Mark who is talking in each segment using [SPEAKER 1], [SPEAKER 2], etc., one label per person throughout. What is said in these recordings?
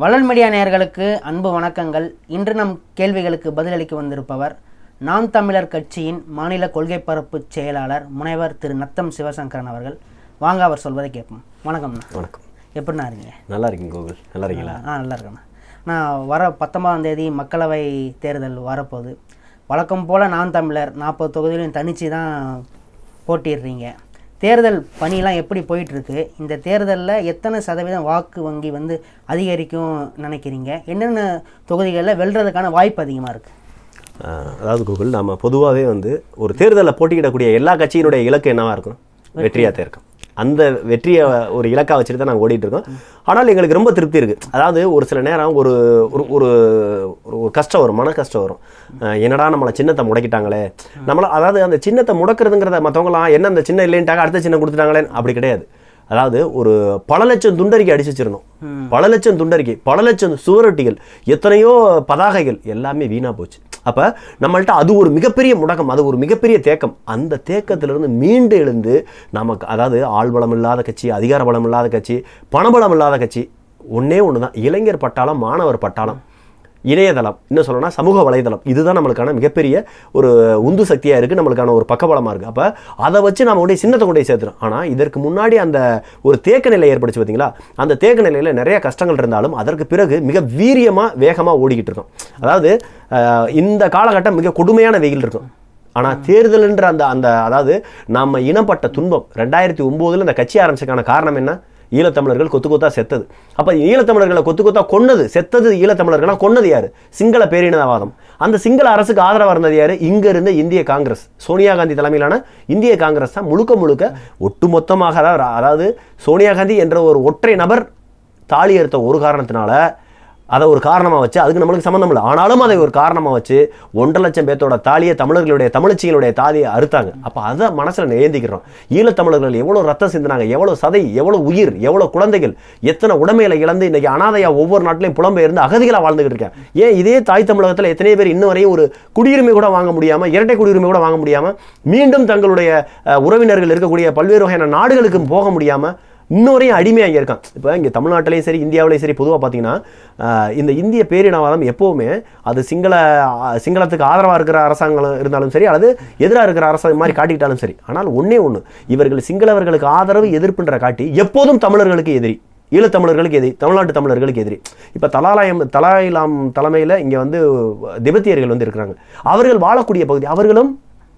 [SPEAKER 1] வள்ளல் மீடியா நேயர்களுக்கு அன்பு வணக்கங்கள் இன்று நம் கேள்விகளுக்கு பதிலளிக்க வந்திருப்பவர் நாம் தமிழர் கட்சியின் மாநில கொள்கை பரப்பு செயலாளர் முனைவர் திரு நத்தம் சிவசங்கரன் அவர்கள் வாங்க அவர் சொல்வதை கேட்போம் வணக்கம்ண்ணா
[SPEAKER 2] வணக்கம்
[SPEAKER 1] எப்படிண்ணா இருக்கீங்க
[SPEAKER 2] நல்லா இருக்கீங்க கோகுல் நல்லா இருக்கீங்களா
[SPEAKER 1] ஆ நல்லா இருக்கேண்ணா நான் வர பத்தொன்பதாம் தேதி மக்களவை தேர்தல் வரப்போகுது வழக்கம் போல் நான் தமிழர் நாற்பது தொகுதியிலையும் தனிச்சு தான் போட்டிடுறீங்க தேர்தல் பணியெல்லாம் எப்படி போயிட்டுருக்கு இந்த தேர்தலில் எத்தனை சதவீதம் வாக்கு வங்கி வந்து அதிகரிக்கும் நினைக்கிறீங்க என்னென்ன தொகுதிகளில் வெல்றதுக்கான வாய்ப்பு அதிகமாக இருக்குது
[SPEAKER 2] ஆஹ், அதாவது கோகுல் நம்ம பொதுவாகவே வந்து ஒரு தேர்தலில் போட்டியிடக்கூடிய எல்லா கட்சியினுடைய இலக்கு என்னவா இருக்கும் வெற்றியாக தான் இருக்கும் அந்த வெற்றியை ஒரு இலக்கா வச்சுட்டு தான் நாங்கள் ஓடிட்டு இருக்கோம் ஆனால் எங்களுக்கு ரொம்ப திருப்தி இருக்குது அதாவது ஒரு சில நேரம் ஒரு ஒரு ஒரு ஒரு ஒரு கஷ்டம் வரும் மன கஷ்டம் வரும் ஆஹ், என்னடா நம்மளை சின்னத்தை முடக்கிட்டாங்களே நம்மள அதாவது அந்த சின்னத்தை முடக்கிறதுங்கிறத மற்றவங்களாம் என்ன அந்த சின்ன இல்லைன்ட்டாங்க அடுத்த சின்னம் கொடுத்துட்டாங்களே அப்படி கிடையாது அதாவது ஒரு பல லட்சம் துண்டறிக்கை அடிச்சு வச்சிருந்தோம் பல லட்சம் துண்டறிக்கை பல லட்சம் சுவரொட்டிகள் எத்தனையோ பதாகைகள் எல்லாமே வீணா போச்சு அப்ப நம்மள்ட்ட அது ஒரு மிகப்பெரிய முடக்கம் அது ஒரு மிகப்பெரிய தேக்கம் அந்த தேக்கத்திலிருந்து மீண்டு எழுந்து நமக்கு அதாவது ஆள்பலம் இல்லாத கட்சி அதிகார பலம் இல்லாத கட்சி பணபலம் இல்லாத கட்சி ஒண்ணே ஒன்று தான் இளைஞர் பட்டாளம் மாணவர் பட்டாளம் இணையதளம் இன்னும் சொல்லணும்னா சமூக வலைதளம் இதுதான் நம்மளுக்கான மிகப்பெரிய ஒரு உந்து சக்தியாக இருக்குது நம்மளுக்கான ஒரு பக்கபலமாக இருக்குது அப்போ அதை வச்சு நம்ம உடைய சின்னத்தை கொண்டு போய் சேர்த்துறோம் ஆனால் இதற்கு முன்னாடி அந்த ஒரு தேக்க நிலை ஏற்படுச்சு பார்த்தீங்களா அந்த தேக்க நிலையில் நிறைய கஷ்டங்கள் இருந்தாலும் அதற்கு பிறகு மிக வீரியமாக வேகமாக ஓடிக்கிட்டு இருக்கோம் அதாவது அஹ், இந்த காலகட்டம் மிக கொடுமையான வெயில் இருக்கும் ஆனால் தேர்தல்ன்ற அந்த அந்த அதாவது நம்ம இனப்பட்ட துன்பம் ரெண்டாயிரத்தி ஒம்போதில் இந்த கட்சி ஆரம்பிச்சதுக்கான காரணம் என்ன ஈழத்தமிழர்கள் கொத்து கொத்தா செத்தது அப்போ ஈழத்தமிழர்களை கொத்து கொத்தா கொன்னது செத்தது ஈழத்தமிழர்களாம் கொன்னது யாரு சிங்கள பேரினவாதம் அந்த சிங்கள அரசுக்கு ஆதரவாக இருந்தது யாரு இங்க இருந்த இந்திய காங்கிரஸ் சோனியா காந்தி தலைமையிலான இந்திய காங்கிரஸ் தான் முழுக்க முழுக்க ஒட்டுமொத்தமாக அதாவது அதாவது சோனியா காந்தி என்ற ஒரு ஒற்றை நபர் தாலி அறுத்த ஒரு காரணத்தினால அதை ஒரு காரணமாக வச்சு அதுக்கு நம்மளுக்கு சம்மந்தம் இல்லை ஆனாலும் அதை ஒரு காரணமாக வச்சு ஒன்றரை லட்சம் பேர்த்தோட தாலியை தமிழர்களுடைய தமிழச்சிகளுடைய தாலியை அறுத்தாங்க அப்போ அதை மனசில் ஏந்திக்கிறோம் ஈழத்தமிழர்கள் எவ்வளோ ரத்தம் சிந்தினாங்க எவ்வளோ சதை எவ்வளோ உயிர் எவ்வளோ குழந்தைகள் எத்தனை உடமையில இழந்து இன்னைக்கு அனாதையா ஒவ்வொரு நாட்டிலையும் புலம்பெயர்ந்து அகதிகளாக வாழ்ந்துகிட்டு இருக்கேன் ஏன் இதே தாய் தமிழகத்தில் எத்தனை பேர் இன்னும் வரையும் ஒரு குடியுரிமை கூட வாங்க முடியாமல் இரட்டை குடியுரிமை கூட வாங்க முடியாமல் மீண்டும் தங்களுடைய அஹ், உறவினர்கள் இருக்கக்கூடிய பல்வேறு வகையான நாடுகளுக்கு போக முடியாமல் இன்னொரையும் அடிமையாக இங்கே இருக்கான் இப்போ இங்கே தமிழ்நாட்டிலையும் சரி இந்தியாவிலையும் சரி பொதுவாக பார்த்தீங்கன்னா ஆஹ், இந்த இந்திய பேரினவாதம் எப்போவுமே அது சிங்கள ஆஹ், சிங்களத்துக்கு ஆதரவாக இருக்கிற அரசாங்கம் இருந்தாலும் சரி அல்லது எதிராக இருக்கிற அரசாங்கம் மாதிரி காட்டிக்கிட்டாலும் சரி ஆனால் ஒண்ணே ஒன்று இவர்கள் சிங்களவர்களுக்கு ஆதரவு எதிர்ப்புன்ற காட்டி எப்போதும் தமிழர்களுக்கு எதிரி ஈழத்தமிழர்களுக்கு எதிரி தமிழ்நாட்டு தமிழர்களுக்கு எதிரி இப்போ தலாலயம் தலாயிலாம் தலைமையில் இங்கே வந்து திபெத்தியர்கள் வந்து இருக்கிறாங்க அவர்கள் வாழக்கூடிய பகுதி அவர்களும்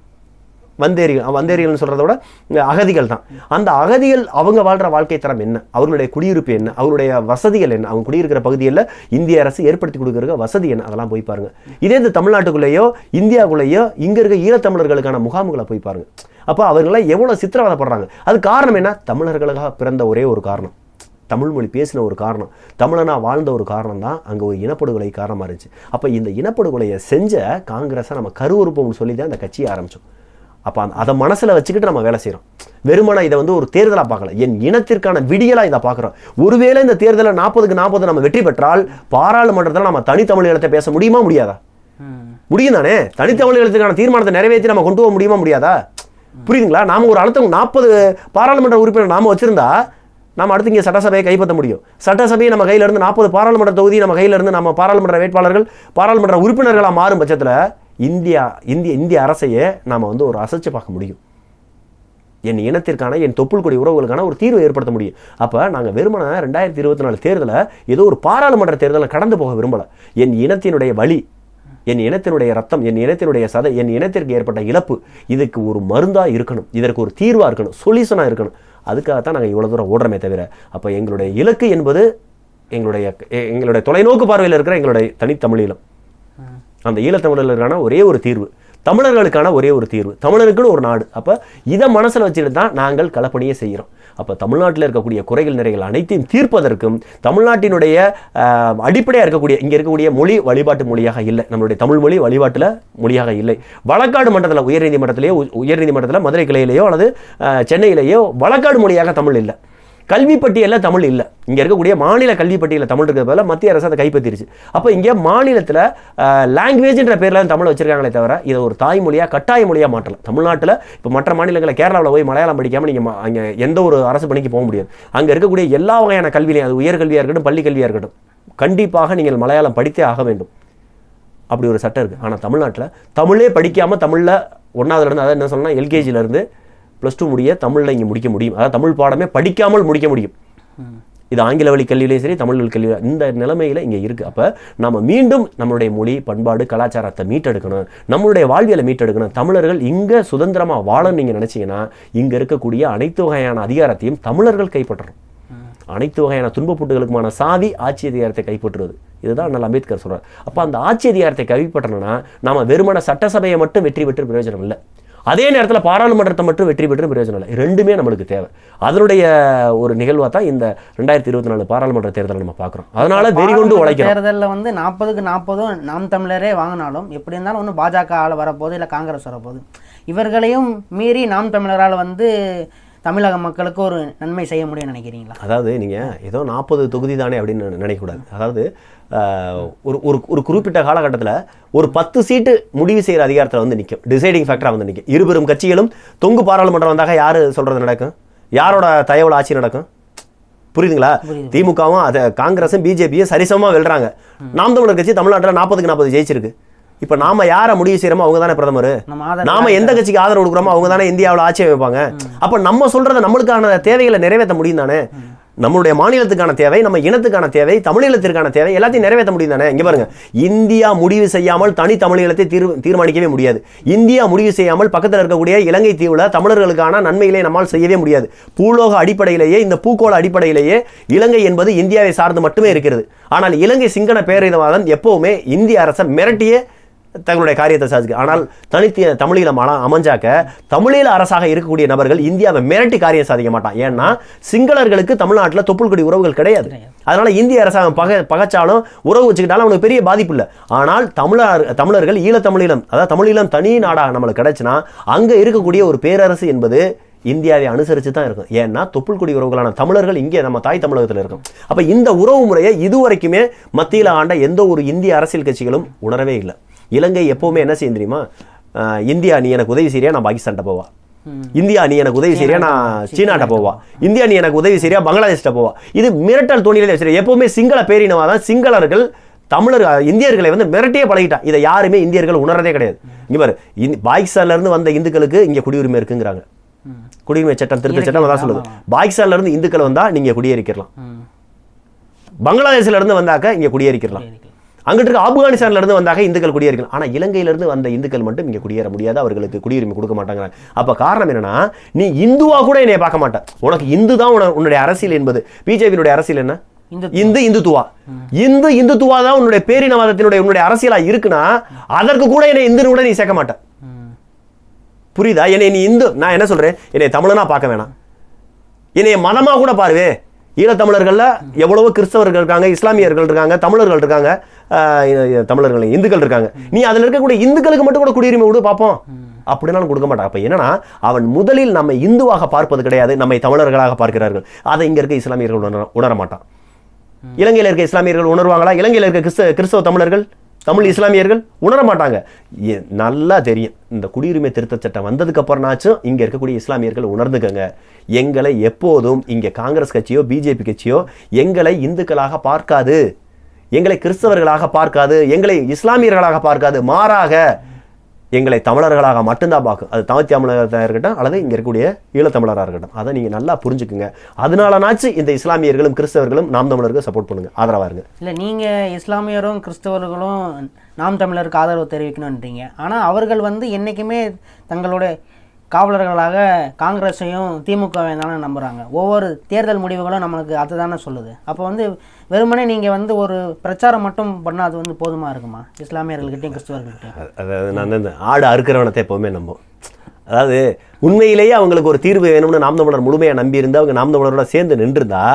[SPEAKER 2] வந்தேரிகள் வந்தேரிகள்னு சொல்கிறத விட இங்க அகதிகள் தான் அந்த அகதிகள் அவங்க வாழ்கிற வாழ்க்கை தரம் என்ன அவர்களுடைய குடியிருப்பு என்ன அவருடைய வசதிகள் என்ன அவங்க குடியிருக்கிற பகுதிகளில் இந்திய அரசு ஏற்படுத்தி கொடுக்குற வசதி என்ன அதெல்லாம் போய் பாருங்க இதே இந்த தமிழ்நாட்டுக்குள்ளேயோ இந்தியாவுக்குள்ளேயோ இங்கே இருக்க ஈழத்தமிழர்களுக்கான முகாம்களை போய் பாருங்க அப்போ அவர்களாம் எவ்வளோ சித்திரவதைப்படுறாங்க அது காரணம் என்ன தமிழர்களுக்காக பிறந்த ஒரே ஒரு காரணம் தமிழ் மொழி பேசின ஒரு காரணம் தமிழனா வாழ்ந்த ஒரு காரணம் தான் அங்கே ஒரு இனப்படுகொலை காரணமாக இருந்துச்சு அப்போ இந்த இனப்படுகொலையை செஞ்ச காங்கிரஸை நம்ம கருவறுப்போம்னு சொல்லி தான் அந்த கட்சியை ஆரம்பித்தோம் அப்போ அந்த அதை மனசில் வச்சுக்கிட்டு நம்ம வேலை செய்கிறோம் வெறுமனா இதை வந்து ஒரு தேர்தலாக பார்க்கல என் இனத்திற்கான விடியலாக இதை பார்க்குறோம் ஒருவேளை இந்த தேர்தலில் நாற்பதுக்கு நாற்பது நம்ம வெற்றி பெற்றால் பாராளுமன்றத்தில் நம்ம தனித்தமிழ் ஈழத்தை பேச முடியுமா முடியாதா முடியும் தானே தனித்தமிழ் ஈழத்துக்கான தீர்மானத்தை நிறைவேற்றி நம்ம கொண்டு போக முடியுமா முடியாதா புரியுதுங்களா நாம ஒரு அழுத்தம் நாற்பது பாராளுமன்ற உறுப்பினர் நாம வச்சிருந்தா நாம அடுத்து இங்கே சட்டசபையை கைப்பற்ற முடியும் சட்டசபையை நம்ம கையில இருந்து நாற்பது பாராளுமன்ற தொகுதி நம்ம கையில இருந்து நம்ம பாராளுமன்ற வேட்பாளர்கள் பாராளுமன்ற உறுப்பினர்களாக மாறும் பட்சத்தில் இந்தியா இந்திய இந்திய அரசையே நாம வந்து ஒரு அசைச்சு பார்க்க முடியும் என் இனத்திற்கான என் தொப்புள் கொடி உறவுகளுக்கான ஒரு தீர்வை ஏற்படுத்த முடியும் அப்போ நாங்கள் வெறுமன ரெண்டாயிரத்தி இருபத்தி நாலு தேர்தலை ஏதோ ஒரு பாராளுமன்ற தேர்தலை கடந்து போக விரும்பலை என் இனத்தினுடைய வழி என் இனத்தினுடைய ரத்தம் என் இனத்தினுடைய சதை என் இனத்திற்கு ஏற்பட்ட இழப்பு இதுக்கு ஒரு மருந்தாக இருக்கணும் இதற்கு ஒரு தீர்வாக இருக்கணும் சொல்யூஷனாக இருக்கணும் அதுக்காகத்தான் நாங்கள் இவ்வளோ தூரம் ஓடுறோமே தவிர அப்போ எங்களுடைய இலக்கு என்பது எங்களுடைய எ- எங்களுடைய தொலைநோக்கு பார்வையில் இருக்கிற எங்களுடைய தனித்தமிழீழம் அந்த ஈழத்தமிழர்களுக்கான ஒரே ஒரு தீர்வு தமிழர்களுக்கான ஒரே ஒரு தீர்வு தமிழருக்குன்னு ஒரு நாடு அப்போ இதை மனசில் வச்சுட்டு தான் நாங்கள் களப்பணியை செய்கிறோம் அப்போ தமிழ்நாட்டில் இருக்கக்கூடிய குறைகள் நிறைகள் அனைத்தையும் தீர்ப்பதற்கும் தமிழ்நாட்டினுடைய ஆஹ், அடிப்படையாக இருக்கக்கூடிய இங்கே இருக்கக்கூடிய மொழி வழிபாட்டு மொழியாக இல்லை நம்மளுடைய தமிழ் மொழி வழிபாட்டில் மொழியாக இல்லை வழக்காடு மன்றத்தில் உயர்நீதிமன்றத்திலேயோ உ- உயர்நீதிமன்றத்தில் மதுரை கிளையிலேயோ அல்லது ஆஹ், சென்னையிலேயோ வழக்காடு மொழியாக தமிழ் இல்லை கல்வி பட்டியலில் தமிழ் இல்லை இங்கே இருக்கக்கூடிய மாநில கல்வி பட்டியலில் தமிழ் இருக்கிற பதிலா மத்திய அரசு அதை கைப்பற்றிருச்சு அப்போ இங்கே மாநிலத்தில் லாங்குவேஜ்ன்ற பேரில் தமிழ் வச்சிருக்காங்களே தவிர இதை ஒரு தாய்மொழியாக கட்டாய மொழியாக மாற்றலாம் தமிழ்நாட்டில் இப்போ மற்ற மாநிலங்களில் கேரளாவில் போய் மலையாளம் படிக்காமல் நீங்கள் அங்கே எந்த ஒரு அரசு பணிக்கு போக முடியாது அங்கே இருக்கக்கூடிய எல்லா வகையான கல்வியிலையும் அது உயர்கல்வியாக இருக்கட்டும் பள்ளி கல்வியாக இருக்கட்டும் கண்டிப்பாக நீங்கள் மலையாளம் படித்தே ஆக வேண்டும் அப்படி ஒரு சட்டம் இருக்குது ஆனால் தமிழ்நாட்டில் தமிழே படிக்காமல் தமிழில் ஒன்றாவதுலேருந்து அதாவது என்ன சொல்லணும்னா எல்கேஜிலேருந்து ப்ளஸ் டூ முடிய தமிழில் இங்கே முடிக்க முடியும் அதாவது தமிழ் பாடமே படிக்காமல் முடிக்க முடியும் இது ஆங்கில வழி கல்வியிலையும் சரி தமிழ் வழி கல்வி இந்த நிலைமையில் இங்கே இருக்குது அப்போ நம்ம மீண்டும் நம்மளுடைய மொழி பண்பாடு கலாச்சாரத்தை மீட்டெடுக்கணும் நம்மளுடைய வாழ்வியலை மீட்டெடுக்கணும் தமிழர்கள் இங்கே சுதந்திரமாக வாழன்னு நீங்கள் நினச்சிங்கன்னா இங்கே இருக்கக்கூடிய அனைத்து வகையான அதிகாரத்தையும் தமிழர்கள் கைப்பற்றணும் அனைத்து வகையான துன்பப்புட்டுகளுக்குமான சாவி ஆட்சி அதிகாரத்தை கைப்பற்றுவது இதுதான் அண்ணல் அம்பேத்கர் சொல்றார் அப்போ அந்த ஆட்சி அதிகாரத்தை கைப்பற்றணும்னா நாம வெறுமன சட்டசபையை மட்டும் வெற்றி பெற்று பிரயோஜனம் இல்லை அதே நேரத்தில் பாராளுமன்றத்தை மட்டும் வெற்றி பெற்று பிரயோஜனம் இல்லை ரெண்டுமே நம்மளுக்கு தேவை அதனுடைய ஒரு நிகழ்வாக தான் இந்த ரெண்டாயிரத்தி இருபத்தி நாலு பாராளுமன்ற தேர்தலை நம்ம பார்க்குறோம் அதனால வெறி கொண்டு உழைக்கிறோம்
[SPEAKER 1] தேர்தலில் வந்து நாற்பதுக்கு நாற்பதும் நாம் தமிழரே வாங்கினாலும் எப்படி இருந்தாலும் ஒன்று பாஜக ஆள் வரப்போகுது இல்லை காங்கிரஸ் வரப்போகுது இவர்களையும் மீறி நாம் தமிழரால் வந்து தமிழக மக்களுக்கு ஒரு நன்மை செய்ய முடியும்னு நினைக்கிறீங்களா
[SPEAKER 2] அதாவது நீங்கள் ஏதோ நாற்பது தொகுதி தானே அப்படின்னு நினை- நினைக்கக்கூடாது அதாவது ஆஹ், ஒரு ஒரு ஒரு குறிப்பிட்ட காலகட்டத்தில் ஒரு பத்து சீட்டு முடிவு செய்கிற அதிகாரத்தில் வந்து நிற்கும் டிசைடிங் ஃபேக்டராக வந்து நிற்கும் இருபெரும் கட்சிகளும் தொங்கு பாராளுமன்றம் வந்தாக யார் சொல்கிறது நடக்கும் யாரோட தயவுல ஆட்சி நடக்கும் புரியுதுங்களா திமுகவும் அதை காங்கிரஸும் பிஜேபியும் சரிசமமாக வெல்றாங்க நாம் தமிழர் கட்சி தமிழ்நாட்டில் நாற்பதுக்கு நாற்பது ஜெயிச்சிருக்கு இப்போ நாம யாரை முடிவு செய்கிறோமோ அவங்க தானே பிரதமர்
[SPEAKER 1] நம்ம ஆதரவு
[SPEAKER 2] நாம எந்த கட்சிக்கு ஆதரவு கொடுக்குறோமோ அவங்க தானே இந்தியாவில் ஆட்சி அமைப்பாங்க அப்ப நம்ம சொல்றத நம்மளுக்கான தேவைகளை நிறைவேற்ற முடியும் தானே நம்மளுடைய மாநிலத்துக்கான தேவை நம்ம இனத்துக்கான தேவை தமிழீழத்திற்கான தேவை எல்லாத்தையும் நிறைவேற்ற முடியும் தானே இங்க பாருங்க இந்தியா முடிவு செய்யாமல் தனி தமிழீழத்தை தீர் தீர்மானிக்கவே முடியாது இந்தியா முடிவு செய்யாமல் பக்கத்தில் இருக்கக்கூடிய இலங்கை தீவுல தமிழர்களுக்கான நன்மைகளை நம்மால் செய்யவே முடியாது பூலோக அடிப்படையிலேயே இந்த பூகோள அடிப்படையிலேயே இலங்கை என்பது இந்தியாவை சார்ந்து மட்டுமே இருக்கிறது ஆனால் இலங்கை சிங்கள பேரிதவாதம் எப்பவுமே இந்திய அரசை மிரட்டியே தங்களுடைய காரியத்தை சாதிக்கு ஆனால் தனித்திய தமிழீழம் அல- அமைஞ்சாக்க தமிழீழ அரசாக இருக்கக்கூடிய நபர்கள் இந்தியாவை மிரட்டி காரியம் சாதிக்க மாட்டான் ஏன்னா சிங்களர்களுக்கு தமிழ்நாட்டில் தொப்புள்குடி உறவுகள் கிடையாது அதனால இந்திய அரசாங்கம் பகை பகைச்சாலும் உறவு வச்சுக்கிட்டாலும் அவனுக்கு பெரிய பாதிப்பு இல்லை ஆனால் தமிழர் தமிழர்கள் ஈழத்தமிழீழம் அதாவது தமிழீழம் தனி நாடாக நம்மளுக்கு கிடைச்சுன்னா அங்கே இருக்கக்கூடிய ஒரு பேரரசு என்பது இந்தியாவை அனுசரித்து தான் இருக்கும் ஏன்னா தொப்புள்குடி உறவுகளான தமிழர்கள் இங்கே நம்ம தாய் தமிழகத்தில் இருக்கும் அப்போ இந்த உறவு முறையை இதுவரைக்குமே மத்தியில் ஆண்ட எந்த ஒரு இந்திய அரசியல் கட்சிகளும் உணரவே இல்லை இலங்கை எப்பவுமே என்ன செய்யும் தெரியுமா ஆஹ் இந்தியா நீ எனக்கு உதவி செய்றியா நான் பாகிஸ்தான்கிட்ட போவா இந்தியா நீ எனக்கு உதவி செய்றியா நான் சீனாட்ட போவா இந்தியா நீ எனக்கு உதவி செய்றியா பங்களாதேஷ்ட போவா இது மிரட்டல் தோணியிலே வச்சிருக்க எப்பவுமே சிங்கள பேரினவாதான் சிங்களர்கள் தமிழர் இந்தியர்களை வந்து மிரட்டியே பழகிட்டான் இதை யாருமே இந்தியர்கள் உணரதே கிடையாது இங்க பாரு இந்த பாகிஸ்தான்ல இருந்து வந்த இந்துக்களுக்கு இங்க குடியுரிமை இருக்குங்கிறாங்க குடியுரிமை சட்டம் திருத்த சட்டம் அதான் சொல்லுது பாகிஸ்தான்ல இருந்து இந்துக்கள் வந்தா நீங்க குடியேறிக்கலாம் பங்களாதேஷ்ல இருந்து வந்தாக்க இங்க குடியேறிக்கலாம் அங்கிட்டு இருக்க ஆப்கானிஸ்தான்ல இருந்து வந்தாக இந்துக்கள் குடியேறிக்கலாம் ஆனா இலங்கையில இருந்து வந்த இந்துக்கள் மட்டும் இங்க குடியேற முடியாது அவர்களுக்கு குடியுரிமை கொடுக்க மாட்டாங்க அப்ப காரணம் என்னன்னா நீ இந்துவா கூட என்னைய பார்க்க மாட்ட உனக்கு இந்து தான் உன- உன்னுடைய அரசியல் என்பது பிஜேபியினுடைய அரசியல் என்ன
[SPEAKER 1] இந்துத்துவா.
[SPEAKER 2] இந்து இந்துத்துவா இந்து இந்துத்துவா தான் உன்னுடைய பேரினவாதத்தினுடைய உன்னுடைய அரசியலா இருக்குன்னா அதற்கு கூட என்னை இந்துன்னு கூட நீ சேர்க்க மாட்ட புரியுதா என்னை நீ இந்து நான் என்ன சொல்றேன் என்னை தமிழனா பார்க்க வேணாம் என்னைய மதமா கூட பாருவே ஈழத்தமிழர்கள்ல எவ்வளவோ கிறிஸ்தவர்கள் இருக்காங்க இஸ்லாமியர்கள் இருக்காங்க தமிழர்கள் இருக்காங்க ஆஹ் இ- தமிழர்கள் இந்துக்கள் இருக்காங்க நீ அதுல இருக்கக்கூடிய இந்துக்களுக்கு மட்டும் கூட குடியுரிமை விடு பார்ப்போம் அப்படினாலும் கொடுக்க மாட்டான் அப்ப என்னன்னா அவன் முதலில் நம்மை இந்துவாக பார்ப்பது கிடையாது நம்மை தமிழர்களாக பார்க்கிறார்கள் அதை இங்க இருக்க இஸ்லாமியர்கள் உணர உணர மாட்டான் இலங்கையில் இருக்க இஸ்லாமியர்கள் உணர்வாங்களா இலங்கையில் இருக்க கிறிஸ்தவ கிறிஸ்தவ தமிழர்கள் தமிழ் இஸ்லாமியர்கள் உணர மாட்டாங்க எ- நல்லா தெரியும் இந்த குடியுரிமை திருத்தச் சட்டம் வந்ததுக்கு அப்புறம்னாச்சும் இங்க இருக்கக்கூடிய இஸ்லாமியர்கள் உணர்ந்துக்கங்க எங்களை எப்போதும் இங்க காங்கிரஸ் கட்சியோ பிஜேபி கட்சியோ எங்களை இந்துக்களாக பார்க்காது எங்களை கிறிஸ்தவர்களாக பார்க்காது எங்களை இஸ்லாமியர்களாக பார்க்காது மாறாக எங்களை தமிழர்களாக மட்டும்தான் பார்க்கும் அது தமிழ் தமிழராக இருக்கட்டும் அல்லது இங்கே இருக்கக்கூடிய ஈழத்தமிழராக இருக்கட்டும் அதை நீங்கள் நல்லா புரிஞ்சுக்குங்க அதனாலனாச்சும் இந்த இஸ்லாமியர்களும் கிறிஸ்தவர்களும் நாம் தமிழருக்கு சப்போர்ட் பண்ணுங்க ஆதரவாக இருங்க
[SPEAKER 1] இல்லை நீங்கள் இஸ்லாமியரும் கிறிஸ்தவர்களும் நாம் தமிழருக்கு ஆதரவு தெரிவிக்கணுன்றீங்க ஆனால் அவர்கள் வந்து என்றைக்குமே தங்களுடைய காவலர்களாக காங்கிரஸையும் திமுகவையும் தானே நம்புகிறாங்க ஒவ்வொரு தேர்தல் முடிவுகளும் நம்மளுக்கு அதை தானே சொல்லுது அப்போ வந்து வெறுமனே நீங்கள் வந்து ஒரு பிரச்சாரம் மட்டும் பண்ணால் அது வந்து போதுமா இருக்குமா இஸ்லாமியர்கள்கிட்டையும் கிறிஸ்தவர்கள்கிட்டையும்
[SPEAKER 2] அது- அதாவது நான் வந்து இந்த ஆடு அறுக்கிறவனத்தை எப்போவுமே நம்பும் அதாவது உண்மையிலேயே அவங்களுக்கு ஒரு தீர்வு வேணும்னு நாம் தமிழர் முழுமையாக நம்பி இருந்து அவங்க நாம் தமிழரோட சேர்ந்து நின்றுருந்தா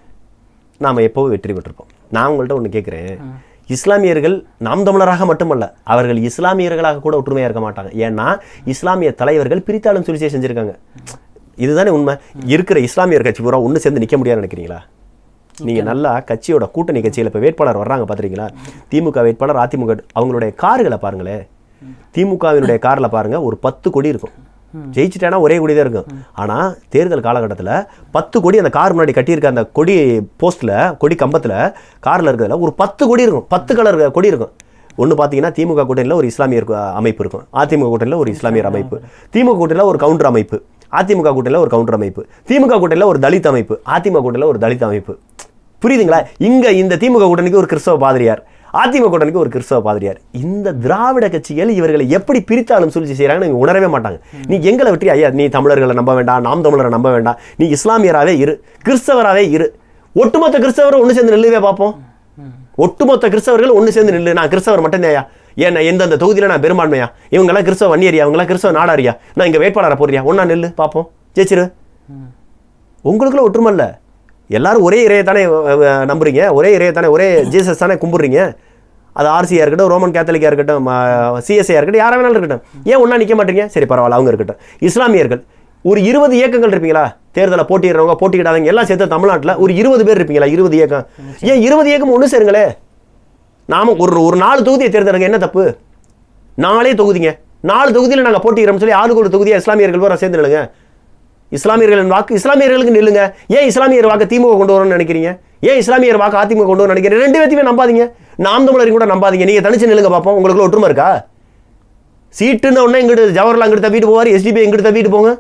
[SPEAKER 2] நாம் எப்போவும் வெற்றி பெற்றிருப்போம் நான் உங்கள்கிட்ட ஒன்று கேட்குறேன் இஸ்லாமியர்கள் நாம் தமிழராக மட்டுமல்ல அவர்கள் இஸ்லாமியர்களாக கூட ஒற்றுமையாக இருக்க மாட்டாங்க ஏன்னா இஸ்லாமிய தலைவர்கள் பிரித்தாளும் சுழிச்சே செஞ்சுருக்காங்க இதுதானே உண்மை இருக்கிற இஸ்லாமியர் கட்சி பூரா ஒன்று சேர்ந்து நிற்க முடியாதுன்னு நினைக்கிறீங்களா நீங்கள் நல்லா கட்சியோட கூட்டணி கட்சியில் இப்போ வேட்பாளர் வர்றாங்க பார்த்துறீங்களா திமுக வேட்பாளர் அதிமுக அவங்களுடைய கார்களை பாருங்களேன் திமுகவினுடைய காரில் பாருங்க ஒரு பத்து கொடி இருக்கும் ஜெயிச்சிட்டேன்னா ஒரே கொடி தான் இருக்கும் ஆனா தேர்தல் காலகட்டத்துல பத்து கொடி அந்த கார் முன்னாடி கட்டியிருக்க அந்த கொடி போஸ்ட்ல கொடி கம்பத்துல கார்ல இருக்கிறதுல ஒரு பத்து கொடி இருக்கும் பத்து கலர் கொடி இருக்கும் ஒன்று பார்த்தீங்கன்னா திமுக கூட்டணியில் ஒரு இஸ்லாமியர் கு- அமைப்பு இருக்கும் அதிமுக கூட்டணியில் ஒரு இஸ்லாமியர் அமைப்பு திமுக கூட்டணியில் ஒரு கவுண்டர் அமைப்பு அதிமுக கூட்டணியில் ஒரு கவுண்டர் அமைப்பு திமுக கூட்டணியில் ஒரு தலித் அமைப்பு அதிமுக கூட்டணியில் ஒரு தலித் அமைப்பு புரியுதுங்களா இங்க இந்த திமுக கூட்டணிக்கு ஒரு கிறிஸ்தவ பாதிரியார் அதிமுக கூட்டணிக்கு ஒரு கிறிஸ்தவ பாதிரியார் இந்த திராவிட கட்சிகள் இவர்களை எப்படி பிரித்தாலும் சூழ்ச்சி செய்கிறாங்கன்னு இவங்க உணரவே மாட்டாங்க நீ எங்களை விட்டு ஐயா நீ தமிழர்களை நம்ப வேண்டாம் நாம் தமிழரை நம்ப வேண்டாம் நீ இஸ்லாமியராகவே இரு கிறிஸ்தவராகவே இரு ஒட்டுமொத்த கிறிஸ்தவரும் ஒன்று சேர்ந்து நில்லுவே பார்ப்போம் ஒட்டுமொத்த கிறிஸ்தவர்கள் ஒன்று சேர்ந்து நில்லு நான் கிறிஸ்தவர் மட்டும்தான்யா ஏன் நான் எந்தெந்த தொகுதியில் நான் பெரும்பான்மையா இவங்கெல்லாம் கிறிஸ்தவ வன்னியரியா இவங்கெல்லாம் கிறிஸ்தவ நாடாரியா நான் இங்கே வேட்பாளரை போறியா ஒன்றா நில்லு பார்ப்போம் ஜெயிச்சிரு உங்களுக்குள்ள ஒற்றுமை இல்ல எல்லாரும் ஒரே இறையை தானே அஹ், அஹ், நம்புறீங்க ஒரே இறையை தானே ஒரே ஜீசஸ் தானே கும்பிடுறீங்க அது ஆர்சியாக இருக்கட்டும் ரோமன் கேத்தலிக்காக இருக்கட்டும் சிஎஸ்ஐயாக இருக்கட்டும் யாராக வேணாலும் இருக்கட்டும் ஏன் ஒன்றா நிற்க மாட்டீங்க சரி பரவாயில்ல அவங்க இருக்கட்டும் இஸ்லாமியர்கள் ஒரு இருபது இயக்கங்கள் இருப்பீங்களா தேர்தலை போட்டிடுறவங்க போட்டியிடாதவங்க எல்லாம் சேர்த்து தமிழ்நாட்டில் ஒரு இருபது பேர் இருப்பீங்களா இருபது இயக்கம் ஏன் இருபது இயக்கம் ஒன்று சேருங்களே நாம ஒரு ஒரு நாலு தொகுதியை தேர்ந்தெடுங்க என்ன தப்பு நாலே தொகுதிங்க நாலு தொகுதியில் நாங்கள் போட்டிக்கிறோம்னு சொல்லி ஆளுக்கு ஒரு தொகுதியை இஸ்லாமியர்கள் பூரா சேர்ந்து நில்லுங்க இஸ்லாமியர்களின் வாக்கு இஸ்லாமியர்களுக்கு நில்லுங்க ஏன் இஸ்லாமியர் வாக்கு திமுக கொண்டு வரணும்னு நினைக்கிறீங்க ஏன் இஸ்லாமியர் வாக்கு அதிமுக கொண்டு வரணும்னு நினைக்கிறீங்க ரெண்டு பேத்தையுமே நம்பாதீங்க நாம் தமிழரையும் கூட நம்பாதீங்க நீங்க தனிச்சு நில்லுங்க பார்ப்போம் உங்களுக்குள்ள ஒற்றுமை இருக்கா சீட்டுன்னு உடனே இங்கிட்டு ஜவஹர்லால் இங்கிட்டு தப்பிட்டு போவார் எஸ்டிபி இங்கிட்டு தப்பிட்டு போங்க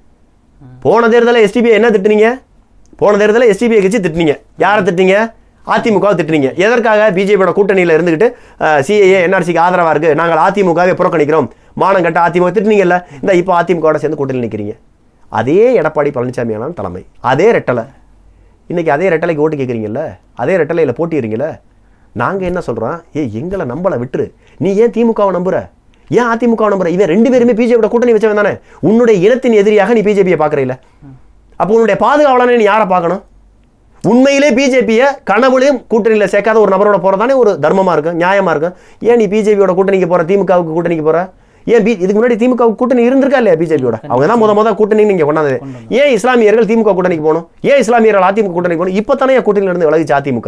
[SPEAKER 2] போன தேர்தலில் எஸ்டிபி என்ன திட்டுனீங்க போன தேர்தலில் எஸ்டிபிஐ கட்சி திட்டுனீங்க யாரை திட்டுனீங்க அதிமுகவை திட்டுனீங்க எதற்காக பிஜேபியோட கூட்டணியில் இருந்துக்கிட்டு சிஏஏ என்ஆர்சிக்கு ஆதரவாக இருக்கு நாங்கள் அதிமுகவை புறக்கணிக்கிறோம் மானம் கட்ட அதிமுக திட்டுனீங்கல்ல இந்த இப்போ அதிமுகவோட சேர்ந்து கூட்டணியில் நிற்கிறீங்க அதே எடப்பாடி பழனிசாமியான தலைமை அதே ரெட்டலை இன்னைக்கு அதே ரெட்டலைக்கு ஓட்டு கேட்குறீங்கல்ல அதே ரெட்டலையில் போட்டிடுறீங்கல்ல நாங்கள் என்ன சொல்கிறோம் ஏ எங்களை நம்பலை விட்டுரு நீ ஏன் திமுகவை நம்புற ஏன் அதிமுகவை நம்புற இவன் ரெண்டு பேருமே பிஜேபியோட கூட்டணி வச்சவன் தானே உன்னுடைய இனத்தின் எதிரியாக நீ பிஜேபியை பார்க்குறீல அப்போ உன்னுடைய பாதுகாவலனை நீ யாரை பார்க்கணும் உண்மையிலே பிஜேபியை கனவுலையும் கூட்டணியில் சேர்க்காத ஒரு நபரோட போகிறதானே ஒரு தர்மமாக இருக்கும் நியாயமாக இருக்கும் ஏன் நீ பிஜேபியோட கூட்டணிக்கு போகிற திமுகவுக்கு கூட்டணிக்கு போகிற ஏன் பி இதுக்கு முன்னாடி திமுக கூட்டணி இருந்திருக்கா இல்லையா பிஜேபியோட அவங்க தான் முத முத கூட்டணி நீங்கள் கொண்டாந்தது ஏன் இஸ்லாமியர்கள் திமுக கூட்டணிக்கு போகணும் ஏன் இஸ்லாமியர்கள் அதிமுக கூட்டணிக்கு போகணும் இப்போ தானே கூட்டணியில இருந்து விலகிச்சு அதிமுக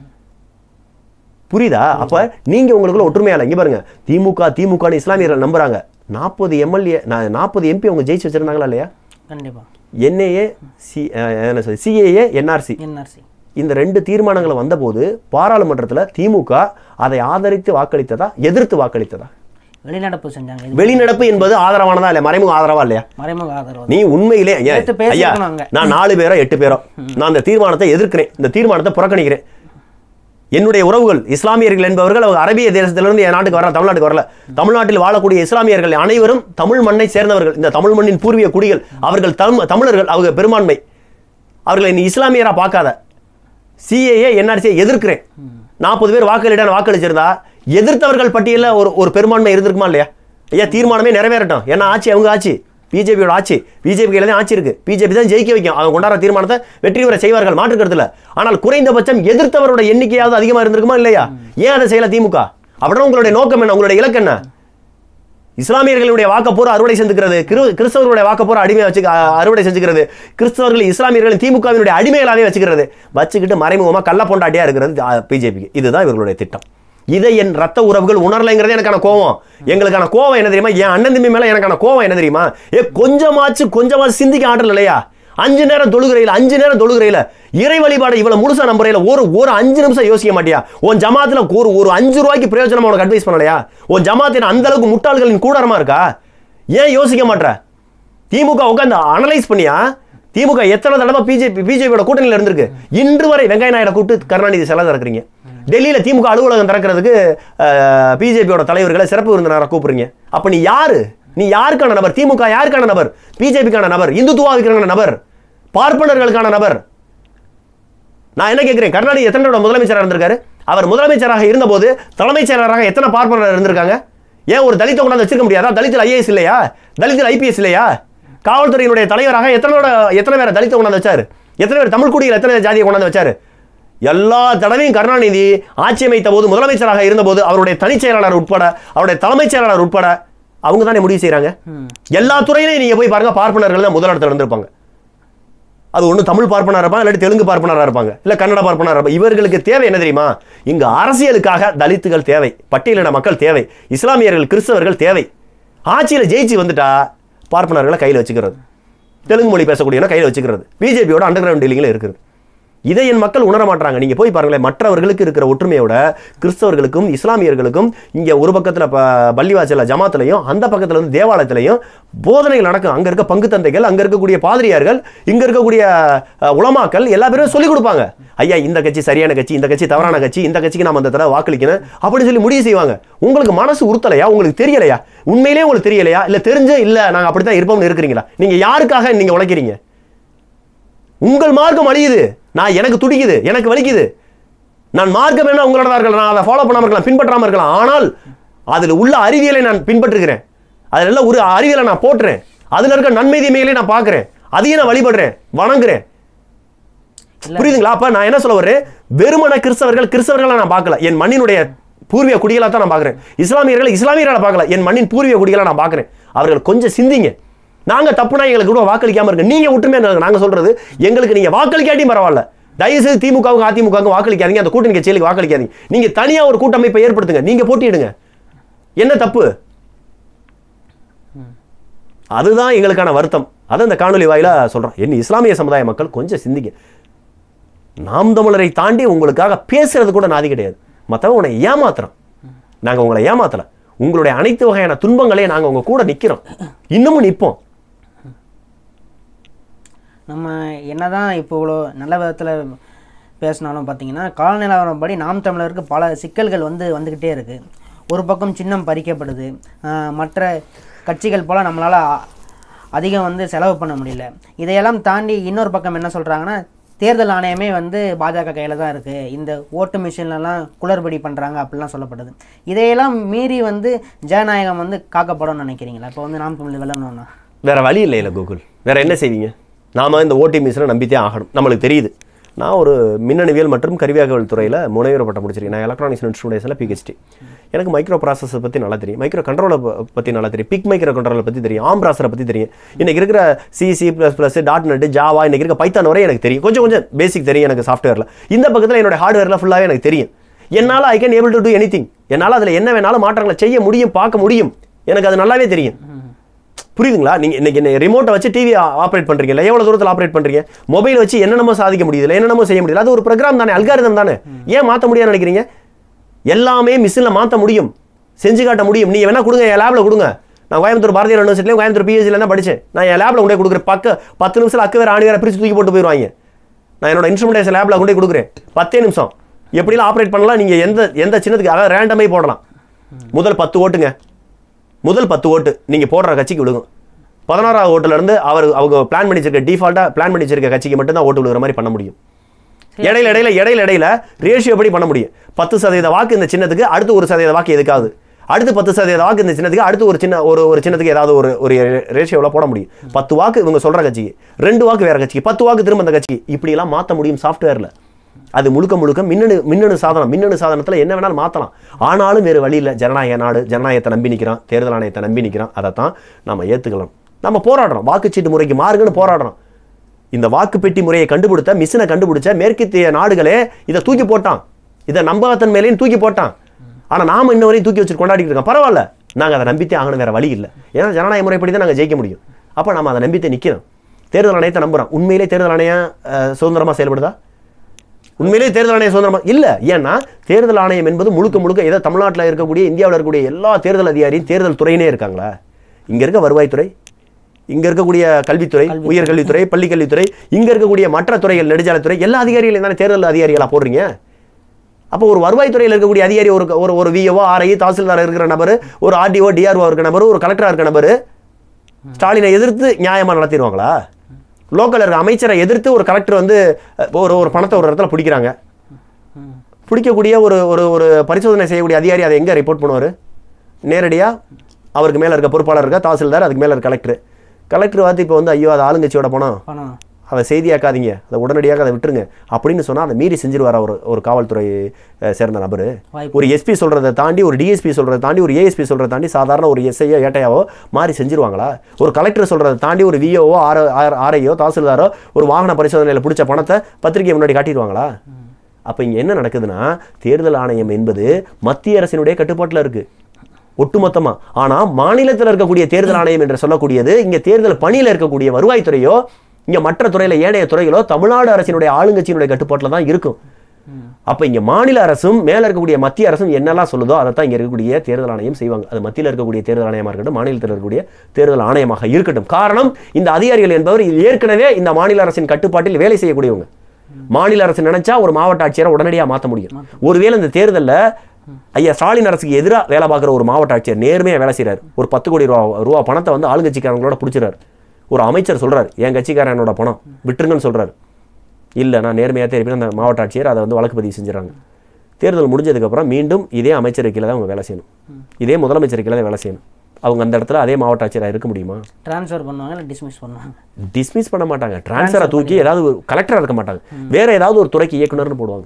[SPEAKER 2] புரியுதா அப்ப நீங்க உங்களுக்குள்ள ஒற்றுமையா இல்லை இங்க பாருங்க திமுக திமுக இஸ்லாமியர்கள் நம்புறாங்க நாற்பது எம்எல்ஏ நாற்பது எம்பி அவங்க ஜெயிச்சு வச்சிருந்தாங்களா இல்லையா
[SPEAKER 1] கண்டிப்பா
[SPEAKER 2] என்ஏஏ சி என்ன சொல்லி சிஏஏ என்ஆர்சி
[SPEAKER 1] என்ஆர்சி
[SPEAKER 2] இந்த ரெண்டு தீர்மானங்கள் வந்தபோது பாராளுமன்றத்தில் திமுக அதை ஆதரித்து வாக்களித்ததா எதிர்த்து வாக்களித்ததா
[SPEAKER 1] வெளிநடப்பு செஞ்சாங்க இது
[SPEAKER 2] வெளிநடப்பு என்பது ஆதரவானதா இல்லையா மறைமுக ஆதரவா இல்லையா
[SPEAKER 1] மறைமுக ஆதரவு
[SPEAKER 2] நீ உண்மையிலே ஐயா,
[SPEAKER 1] எடுத்து
[SPEAKER 2] ஐயா
[SPEAKER 1] பேசியிருக்கணும் அங்க.
[SPEAKER 2] நான் நாலு பேரோ எட்டு பேரோ நான் இந்த தீர்மானத்தை எதிர்க்கிறேன் இந்த தீர்மானத்தை புறக்கணிக்கிறேன் என்னுடைய உறவுகள் இஸ்லாமியர்கள் என்பவர்கள் அவங்க அரபிய தேசத்திலிருந்து என் நாட்டுக்கு வரல தமிழ்நாட்டுக்கு வரல தமிழ்நாட்டில் வாழக்கூடிய இஸ்லாமியர்கள் அனைவரும் தமிழ் மண்ணை சேர்ந்தவர்கள் இந்த தமிழ் மண்ணின் பூர்வீக குடிகள் அவர்கள் தம் தமிழர்கள் அவங்க பெரும்பான்மை அவர்களை நீ இஸ்லாமியரா பார்க்காத சிஏஏ என்ஆர்சியை எதிர்க்கிறேன் நாற்பது பேர் வாக்களிடான வாக்களிச்சிருந்தா எதிர்த்தவர்கள் பட்டியலில் ஒரு ஒரு பெரும்பான்மை இருந்திருக்குமா இல்லையா ஐயா தீர்மானமே நிறைவேறட்டும் ஏன்னா ஆட்சி அவங்க ஆட்சி பிஜேபியோட ஆட்சி பிஜேபி கையில தான் ஆட்சி இருக்கு பிஜேபி தான் ஜெயிக்க வைக்கும் அவங்க கொண்டாடுற தீர்மானத்தை வெற்றி பெற செய்வார்கள் மாற்று கருத்துல ஆனால் குறைந்தபட்சம் எதிர்த்தவரோட எண்ணிக்கையாவது அதிகமா இருந்திருக்குமா இல்லையா ஏன் அதை செய்யல திமுக அப்படின்னா உங்களுடைய நோக்கம் என்ன உங்களுடைய இலக்கு என்ன இஸ்லாமியர்களுடைய வாக்கப்போர் அறுவடை செஞ்சுக்கிறது கிரு- கிறிஸ்தவர்களுடைய வாக்கப்போர் அடிமை வச்சு அ- அறுவடை செஞ்சுக்கிறது கிறிஸ்தவர்கள் இஸ்லாமியர்கள் திமுகவினுடைய அடிமைகளாகவே வச்சுக்கிறது வச்சுக்கிட்டு மறைமுகமாக கள்ள பொண்டாட்டியா இருக்கிறது பிஜேபிக்கு இதுதான் இவர்களுடைய திட்டம் இதை என் ரத்த உறவுகள் உணரலைங்கிறது எனக்கான கோவம் எங்களுக்கான கோவம் என்ன தெரியுமா என் அண்ணன் தம்பி மேல எனக்கான கோவம் என்ன தெரியுமா ஏ கொஞ்சமாச்சு கொஞ்சமாச்சு சிந்திக்க ஆற்றல் இல்லையா அஞ்சு நேரம் தொழுகிறையில அஞ்சு நேரம் தொழுகிறையில இறை வழிபாடு இவ்வளவு முழுசா நம்புறையில ஒரு ஒரு அஞ்சு நிமிஷம் யோசிக்க மாட்டியா உன் ஜமாத்துல ஒரு ஒரு அஞ்சு ரூபாய்க்கு பிரயோஜனமா உனக்கு அட்வைஸ் பண்ணலையா உன் ஜமாத்தின் அந்த அளவுக்கு முட்டாள்களின் கூடாரமா இருக்கா ஏன் யோசிக்க மாட்ற திமுக உட்காந்து அனலைஸ் பண்ணியா திமுக எத்தனை தடவை பிஜேபி பிஜேபியோட கூட்டணியில் இருந்திருக்கு இன்று வரை வெங்கைய நாயுடு கூப்பிட்டு கருணாநிதி செலவு திறக்கிறீங்க டெல்லியில திமுக அலுவலகம் திறக்கிறதுக்கு பிஜேபியோட தலைவர்களை சிறப்பு விருந்தினராக கூப்பிடுறீங்க அப்ப நீ யாரு நீ யாருக்கான நபர் திமுக யாருக்கான நபர் பிஜேபிக்கான நபர் இந்துத்துவாவுக்கான நபர் பார்ப்பனர்களுக்கான நபர் நான் என்ன கேட்கிறேன் கருணாநிதி எத்தனை தடவை முதலமைச்சராக இருந்திருக்காரு அவர் முதலமைச்சராக இருந்தபோது தலைமைச் செயலராக எத்தனை பார்ப்பனர் இருந்திருக்காங்க ஏன் ஒரு தலித்தை கொண்டாந்து வச்சிருக்க முடியாதா தலித்தில் ஐஏஎஸ் இல்லையா தலித்தில் ஐபிஎஸ் இல்லையா காவல்துறையினுடைய தலைவராக எத்தனை தடவை- எத்தனை பேரை தலித்தை கொண்டாந்து வச்சாரு எத்தனை பேர் தமிழ் குடியில் எத்தனை ஜாதியை கொண்டாந்து வச்சாரு எல்லா தடவையும் கருணாநிதி ஆட்சி அமைத்த போது முதலமைச்சராக இருந்தபோது அவருடைய தனிச் செயலாளர் உட்பட அவருடைய தலைமைச் செயலாளர் உட்பட அவங்க தானே முடிவு செய்றாங்க எல்லா துறையிலையும் நீங்க போய் பாருங்க பார்ப்பனர்கள் தான் முதலிடத்துல இருந்திருப்பாங்க அது ஒன்று தமிழ் பார்ப்பனராக இருப்பாங்க இல்லாட்டி தெலுங்கு பார்ப்பனராக இருப்பாங்க இல்லை கன்னட பார்ப்பனராக இருப்பாங்க இவர்களுக்கு தேவை என்ன தெரியுமா இங்கு அரசியலுக்காக தலித்துகள் தேவை பட்டியலின மக்கள் தேவை இஸ்லாமியர்கள் கிறிஸ்தவர்கள் தேவை ஆட்சியில் ஜெயிச்சு வந்துட்டா பார்ப்பனர்களை கையில் வச்சுக்கிறது தெலுங்கு மொழி பேசக்கூடியவன கையில் வச்சுக்கிறது பிஜேபியோட அண்டர் கிரவுண்ட் டீலிங்கில் இருக்குது இதை என் மக்கள் உணர மாட்டாங்க நீங்க போய் பாருங்களேன் மற்றவர்களுக்கு இருக்கிற ஒற்றுமையோட கிறிஸ்தவர்களுக்கும் இஸ்லாமியர்களுக்கும் இங்க ஒரு பக்கத்துல ப பள்ளிவாசல ஜமாத்துலையும் அந்த பக்கத்துல வந்து தேவாலயத்திலையும் போதனைகள் நடக்கும் அங்க இருக்க பங்கு தந்தைகள் அங்க இருக்கக்கூடிய பாதிரியார்கள் இங்க இருக்கக்கூடிய அஹ், உலமாக்கள் எல்லா பேரும் சொல்லிக் கொடுப்பாங்க ஐயா இந்த கட்சி சரியான கட்சி இந்த கட்சி தவறான கட்சி இந்த கட்சிக்கு நாம அந்த தடவை வாக்களிக்கணும் அப்படின்னு சொல்லி முடிவு செய்வாங்க உங்களுக்கு மனசு உறுத்தலையா உங்களுக்கு தெரியலையா உண்மையிலேயே உங்களுக்கு தெரியலையா இல்ல தெரிஞ்சே இல்ல நாங்க அப்படித்தான் இருப்போம்னு இருக்கிறீங்களா நீங்க யாருக்காக நீங்க உழைக்கிறீங்க உங்கள் மார்க்கம் அழியுது நான் எனக்கு துடிக்குது எனக்கு வலிக்குது நான் மார்க்கம் என்ன உங்களோட தான் இருக்கலாம் நான் அதை ஃபாலோ பண்ணாம இருக்கலாம் பின்பற்றாம இருக்கலாம் ஆனால் அதில் உள்ள அறிவியலை நான் பின்பற்றுகிறேன் அதில் உள்ள ஒரு அறிவியலை நான் போட்டுறேன் அதில் இருக்க நன்மை தீமைகளை நான் பார்க்குறேன் அதையும் நான் வழிபடுறேன் வணங்குறேன் புரியுதுங்களா அப்ப நான் என்ன சொல்ல வர்றேன் வெறுமன கிறிஸ்தவர்கள் கிறிஸ்தவர்களை நான் பார்க்கல என் மண்ணினுடைய பூர்வீக குடிகளா தான் நான் பார்க்குறேன் இஸ்லாமியர்களை இஸ்லாமியர்களை பார்க்கல என் மண்ணின் பூர்வீக குடிகளை நான் பார்க்குறேன் அவர்கள் கொஞ்சம் சிந்திங்க நாங்க தப்புனா எங்களுக்கு கூட வாக்களிக்காம இருக்கு நீங்க ஒற்றுமையா இருங்க. நாங்க சொல்றது எங்களுக்கு நீங்க வாக்களிக்காட்டியும் பரவாயில்ல தயவு செய்து திமுகவுக்கு அதிமுகவுக்கு வாக்களிக்காதீங்க அந்த கூட்டணி கட்சிகளுக்கு வாக்களிக்காதீங்க நீங்க தனியா ஒரு கூட்டமைப்பை ஏற்படுத்துங்க நீங்க போட்டியிடுங்க என்ன தப்பு அதுதான் எங்களுக்கான வருத்தம் அதை இந்த காணொலி வாயில சொல்றோம் என் இஸ்லாமிய சமுதாய மக்கள் கொஞ்சம் சிந்திங்க நாம் தமிழரை தாண்டி உங்களுக்காக பேசுறது கூட நாதி கிடையாது மற்றவங்க உன்னை ஏமாத்துறோம் நாங்க உங்களை ஏமாத்தல உங்களுடைய அனைத்து வகையான துன்பங்களையும் நாங்க உங்க கூட நிக்கிறோம் இன்னமும் நிப்போம்
[SPEAKER 1] நம்ம என்னதான் இப்போ இவ்வளோ நல்ல விதத்தில் பேசினாலும் பார்த்தீங்கன்னா கால நிலவரப்படி நாம் தமிழருக்கு பல சிக்கல்கள் வந்து வந்துக்கிட்டே இருக்குது ஒரு பக்கம் சின்னம் பறிக்கப்படுது ஆஹ் மற்ற கட்சிகள் போல் நம்மளால் அதிகம் வந்து செலவு பண்ண முடியல இதையெல்லாம் தாண்டி இன்னொரு பக்கம் என்ன சொல்கிறாங்கன்னா தேர்தல் ஆணையமே வந்து பாஜக கையில் தான் இருக்குது இந்த ஓட்டு மிஷின்லலாம் குளறுபடி பண்ணுறாங்க அப்படிலாம் சொல்லப்படுது இதையெல்லாம் மீறி வந்து ஜனநாயகம் வந்து காக்கப்படும்னு நினைக்கிறீங்களா இப்போ வந்து நாம் தமிழ் வெல்லணும்னா
[SPEAKER 2] வேற வழி இல்லையில கோகுல் வேற என்ன செய்வீங்க நாம இந்த ஓடி மிஷினை நம்பித்தே ஆகணும் நம்மளுக்கு தெரியுது நான் ஒரு மின்னணுவியல் மற்றும் கருவியாகவல் துறையில் முனைவர் பட்டம் முடிச்சிருக்கேன் நான் எலக்ட்ரானிக்ஸ் இன்ஸ்டியூடேஷனில் பிஹெச்டி எனக்கு மைக்ரோ ப்ராசஸை பற்றி நல்லா தெரியும் மைக்ரோ கண்ட்ரோலை பற்றி நல்லா தெரியும் பிக் மைக்ரோ கண்ட்ரோலை பற்றி தெரியும் ஆம் ப்ராசரை பற்றி தெரியும் இன்னைக்கு இருக்கிற C C plus plus dot net Java இன்னைக்கு இருக்க பைத்தான் வரை எனக்கு தெரியும் கொஞ்சம் கொஞ்சம் பேசிக் தெரியும் எனக்கு சாஃப்ட்வேரில் இந்த பக்கத்தில் என்னோட ஹார்ட்வேரில் ஃபுல்லாகவே எனக்கு தெரியும் என்னால் I can able to do any thing அதில் என்ன வேணாலும் மாற்றங்களை செய்ய முடியும் பார்க்க முடியும் எனக்கு அது நல்லாவே தெரியும் புரியுதுங்களா நீங்க இன்னைக்கு என்ன ரிமோட்டை வச்சு டிவி ஆப்ரேட் பண்றீங்கல்ல எவ்வளவு தூரத்தில் ஆப்ரேட் பண்றீங்க மொபைல் வச்சு என்னென்னமோ சாதிக்க முடியுதுல என்னென்னமோ செய்ய முடியல அது ஒரு ப்ரோக்ராம் தானே அல்காரிதம் தானே ஏன் மாற்ற முடியாதுன்னு நினைக்கிறீங்க எல்லாமே மிஷினில் மாற்ற முடியும் செஞ்சு காட்ட முடியும் நீங்க வேணா கொடுங்க என் லேப்ல கொடுங்க நான் கோயம்புத்தூர் பாரதியார் யூனிவர்சிட்டிலையும் கோயம்புத்தூர் பிஹெச்சில தான் படிச்சேன் நான் என் லேப்ல கொண்டு போய் கொடுக்குறேன் பக்க பத்து நிமிஷம் அக்கு வேற ஆணி வேற பிரிச்சு தூக்கி போட்டு போயிடுவாங்க நான் என்னோட இன்ஸ்ட்ருமெண்டேஷன் லேப்ல கொண்டு போய் கொடுக்குறேன் பத்தே நிமிஷம் எப்படிலாம் ஆப்ரேட் பண்ணலாம் நீங்க எந்த எந்த சின்னத்துக்கு அதாவது ரேண்டமே போடலாம் முதல் பத்து ஓட்டுங்க முதல் பத்து ஓட்டு நீங்க போடுற கட்சிக்கு விழுகும் பதினாறாவது ஓட்டுல இருந்து அவர் அவங்க பிளான் பண்ணி வச்சிருக்க டிஃபால்ட்டா பிளான் பண்ணி வச்சிருக்க கட்சிக்கு மட்டும் தான் ஓட்டு விழுகிற மாதிரி பண்ண முடியும் இடையில இடையில இடையில இடையில ரேஷியோ படி பண்ண முடியும் பத்து சதவீத வாக்கு இந்த சின்னத்துக்கு அடுத்து ஒரு சதவீத வாக்கு எதுக்காவது அடுத்து பத்து சதவீத வாக்கு இந்த சின்னத்துக்கு அடுத்து ஒரு சின்ன ஒரு ஒரு சின்னத்துக்கு ஏதாவது ஒரு ஒரு ரேஷியோவில் போட முடியும் பத்து வாக்கு இவங்க சொல்ற கட்சிக்கு ரெண்டு வாக்கு வேற கட்சிக்கு பத்து வாக்கு திரும்ப அந்த கட்சிக்கு இப்படியெல்லாம் மாற்ற முடியும் சாஃப்ட்வேர்ல அது முழுக்க முழுக்க மின்னணு மின்னணு சாதனம் மின்னணு சாதனத்தில் என்ன வேணாலும் மாற்றலாம் ஆனாலும் வேறு வழி இல்லை ஜனநாயக நாடு ஜனநாயகத்தை நம்பி நிற்கிறான் தேர்தல் ஆணையத்தை நம்பி நிற்கிறான் அதை தான் நம்ம ஏற்றுக்கலாம் நம்ம போராடுறோம் வாக்குச்சீட்டு முறைக்கு மாறுங்கன்னு போராடுறோம் இந்த வாக்கு பெட்டி முறையை கண்டுபிடித்த மிஷினை கண்டுபிடிச்ச மேற்கத்திய நாடுகளே இதை தூக்கி போட்டான் இதை நம்பகத்தன் மேலேயும் தூக்கி போட்டான் ஆனால் நாம இன்ன வரையும் தூக்கி வச்சு கொண்டாடிட்டு இருக்கோம் பரவாயில்ல நாங்கள் அதை நம்பித்தே ஆகணும் வேற வழி இல்லை ஏன்னா ஜனநாயக முறைப்படி தான் நாங்கள் ஜெயிக்க முடியும் அப்போ நம்ம அதை நம்பித்தே நிற்கிறோம் தேர்தல் ஆணையத்தை நம்புறோம் உண்மையிலே தேர்தல் ஆணையம் அஹ், சுதந்திரமா செயல்படுதா உண்மையிலேயே தேர்தல் ஆணையம் சுதந்திரமா இல்ல ஏன்னா தேர்தல் ஆணையம் என்பது முழுக்க முழுக்க ஏதோ தமிழ்நாட்டில் இருக்கக்கூடிய இந்தியாவில் இருக்கக்கூடிய எல்லா தேர்தல் அதிகாரியும் தேர்தல் துறையினே இருக்காங்களா இங்க இருக்க வருவாய்த்துறை இங்க இருக்கக்கூடிய கல்வித்துறை உயர்கல்வித்துறை பள்ளிக்கல்வித்துறை இங்க இருக்கக்கூடிய மற்ற துறைகள் நெடுஞ்சாலைத்துறை எல்லா அதிகாரிகளையும் தானே தேர்தல் அதிகாரிகளா போடுறீங்க அப்போ ஒரு வருவாய்த்துறையில் இருக்கக்கூடிய அதிகாரி ஒரு ஒரு ஒரு விஓ ஆர்ஐ தாசில்தார் இருக்கிற நபர் ஒரு ஆர்டிஓ டிஆர்ஓ இருக்கிற நபர் ஒரு கலெக்டரா இருக்கிற நபர் ஸ்டாலினை எதிர்த்து நியாயமா நடத்திடுவாங்களா லோக்கல் இருக்க அமைச்சரை எதிர்த்து ஒரு கலெக்டர் வந்து அஹ், ஒரு ஒரு பணத்தை ஒரு இடத்துல பிடிக்கிறாங்க பிடிக்கக்கூடிய ஒரு ஒரு ஒரு பரிசோதனை செய்யக்கூடிய அதிகாரி அதை எங்கே ரிப்போர்ட் பண்ணுவார் நேரடியாக அவருக்கு மேலே இருக்க பொறுப்பாளர் இருக்கா தாசில்தார் அதுக்கு மேலே இருக்க கலெக்டர் கலெக்டர் பார்த்து இப்போ வந்து ஐயோ அது ஆளுங்கட்சியோட பணம்
[SPEAKER 1] பணம்
[SPEAKER 2] அதை செய்தியாக்காதீங்க அதை உடனடியாக அதை விட்டுருங்க அப்படின்னு சொன்னால் அதை மீறி செஞ்சிருவார் ஒரு ஒரு காவல்துறை அஹ், சேர்ந்த நபர்
[SPEAKER 1] வாய்ப்பு.
[SPEAKER 2] ஒரு எஸ்பி சொல்கிறத தாண்டி ஒரு டிஎஸ்பி சொல்கிறத தாண்டி ஒரு ஏஎஸ்பி சொல்கிறத தாண்டி சாதாரண ஒரு எஸ்ஐயோ ஏட்டையாவோ மாறி செஞ்சிருவாங்களா ஒரு கலெக்டர் சொல்கிறத தாண்டி ஒரு விஓவோ ஆர் ஆர்ஐயோ தாசில்தாரோ ஒரு வாகன பரிசோதனையில் பிடிச்ச பணத்தை பத்திரிகை முன்னாடி காட்டிடுவாங்களா அப்போ இங்கே என்ன நடக்குதுன்னா தேர்தல் ஆணையம் என்பது மத்திய அரசினுடைய கட்டுப்பாட்டில் இருக்குது ஒட்டுமொத்தமா ஆனா மாநிலத்தில் இருக்கக்கூடிய தேர்தல் ஆணையம் என்று சொல்லக்கூடியது இங்க தேர்தல் பணியில இருக்கக்கூடிய வருவாய்த்துறையோ இங்க மற்ற துறையில ஏனைய துறைகளோ தமிழ்நாடு அரசினுடைய ஆளுங்கட்சியினுடைய கட்டுப்பாட்டில் தான் இருக்கும் அப்ப இங்க மாநில அரசும் மேல இருக்கக்கூடிய மத்திய அரசும் என்னெல்லாம் சொல்லுதோ அதை தான் இங்க இருக்கக்கூடிய தேர்தல் ஆணையம் செய்வாங்க அது மத்தியில் இருக்கக்கூடிய தேர்தல் ஆணையமா இருக்கட்டும் மாநிலத்தில் இருக்கக்கூடிய தேர்தல் ஆணையமாக இருக்கட்டும் காரணம் இந்த அதிகாரிகள் என்பவர் ஏற்கனவே இந்த மாநில அரசின் கட்டுப்பாட்டில் வேலை செய்யக்கூடியவங்க மாநில அரசு நினைச்சா ஒரு மாவட்ட ஆட்சியரை உடனடியாக மாற்ற முடியும் ஒருவேளை இந்த தேர்தல்ல ஐயா ஸ்டாலின் அரசுக்கு எதிராக வேலை பார்க்குற ஒரு மாவட்ட ஆட்சியர் நேர்மையா வேலை செய்றாரு ஒரு பத்து கோடி ரூபா ரூபா பணத்தை வந்து ஆளுங்கட்சிக்காரங்களோட பிடிச்சிறாரு ஒரு அமைச்சர் சொல்றாரு என் கட்சிக்காரன் என்னோட பணம் விட்டுருங்கன்னு சொல்றாரு இல்லை நான் நேர்மையாக தான் இருப்பேன் அந்த மாவட்ட ஆட்சியர் அதை வந்து வழக்கு பதிவு செஞ்சுறாங்க தேர்தல் முடிஞ்சதுக்கப்புறம் மீண்டும் இதே அமைச்சர் கீழே தான் அவங்க வேலை செய்யணும் இதே முதலமைச்சர் கீழே தான் வேலை செய்யணும் அவங்க அந்த இடத்துல அதே மாவட்ட ஆட்சியராக இருக்க முடியுமா
[SPEAKER 1] ட்ரான்ஸ்ஃபர் பண்ணுவாங்க இல்லை டிஸ்மிஸ் பண்ணுவாங்க
[SPEAKER 2] டிஸ்மிஸ் பண்ண மாட்டாங்க டிரான்ஸ்ஃபரை தூக்கி ஏதாவது கலெக்டராக இருக்க மாட்டாங்க வேற ஏதாவது ஒரு துறைக்கு இயக்குனர்னு போடுவாங்க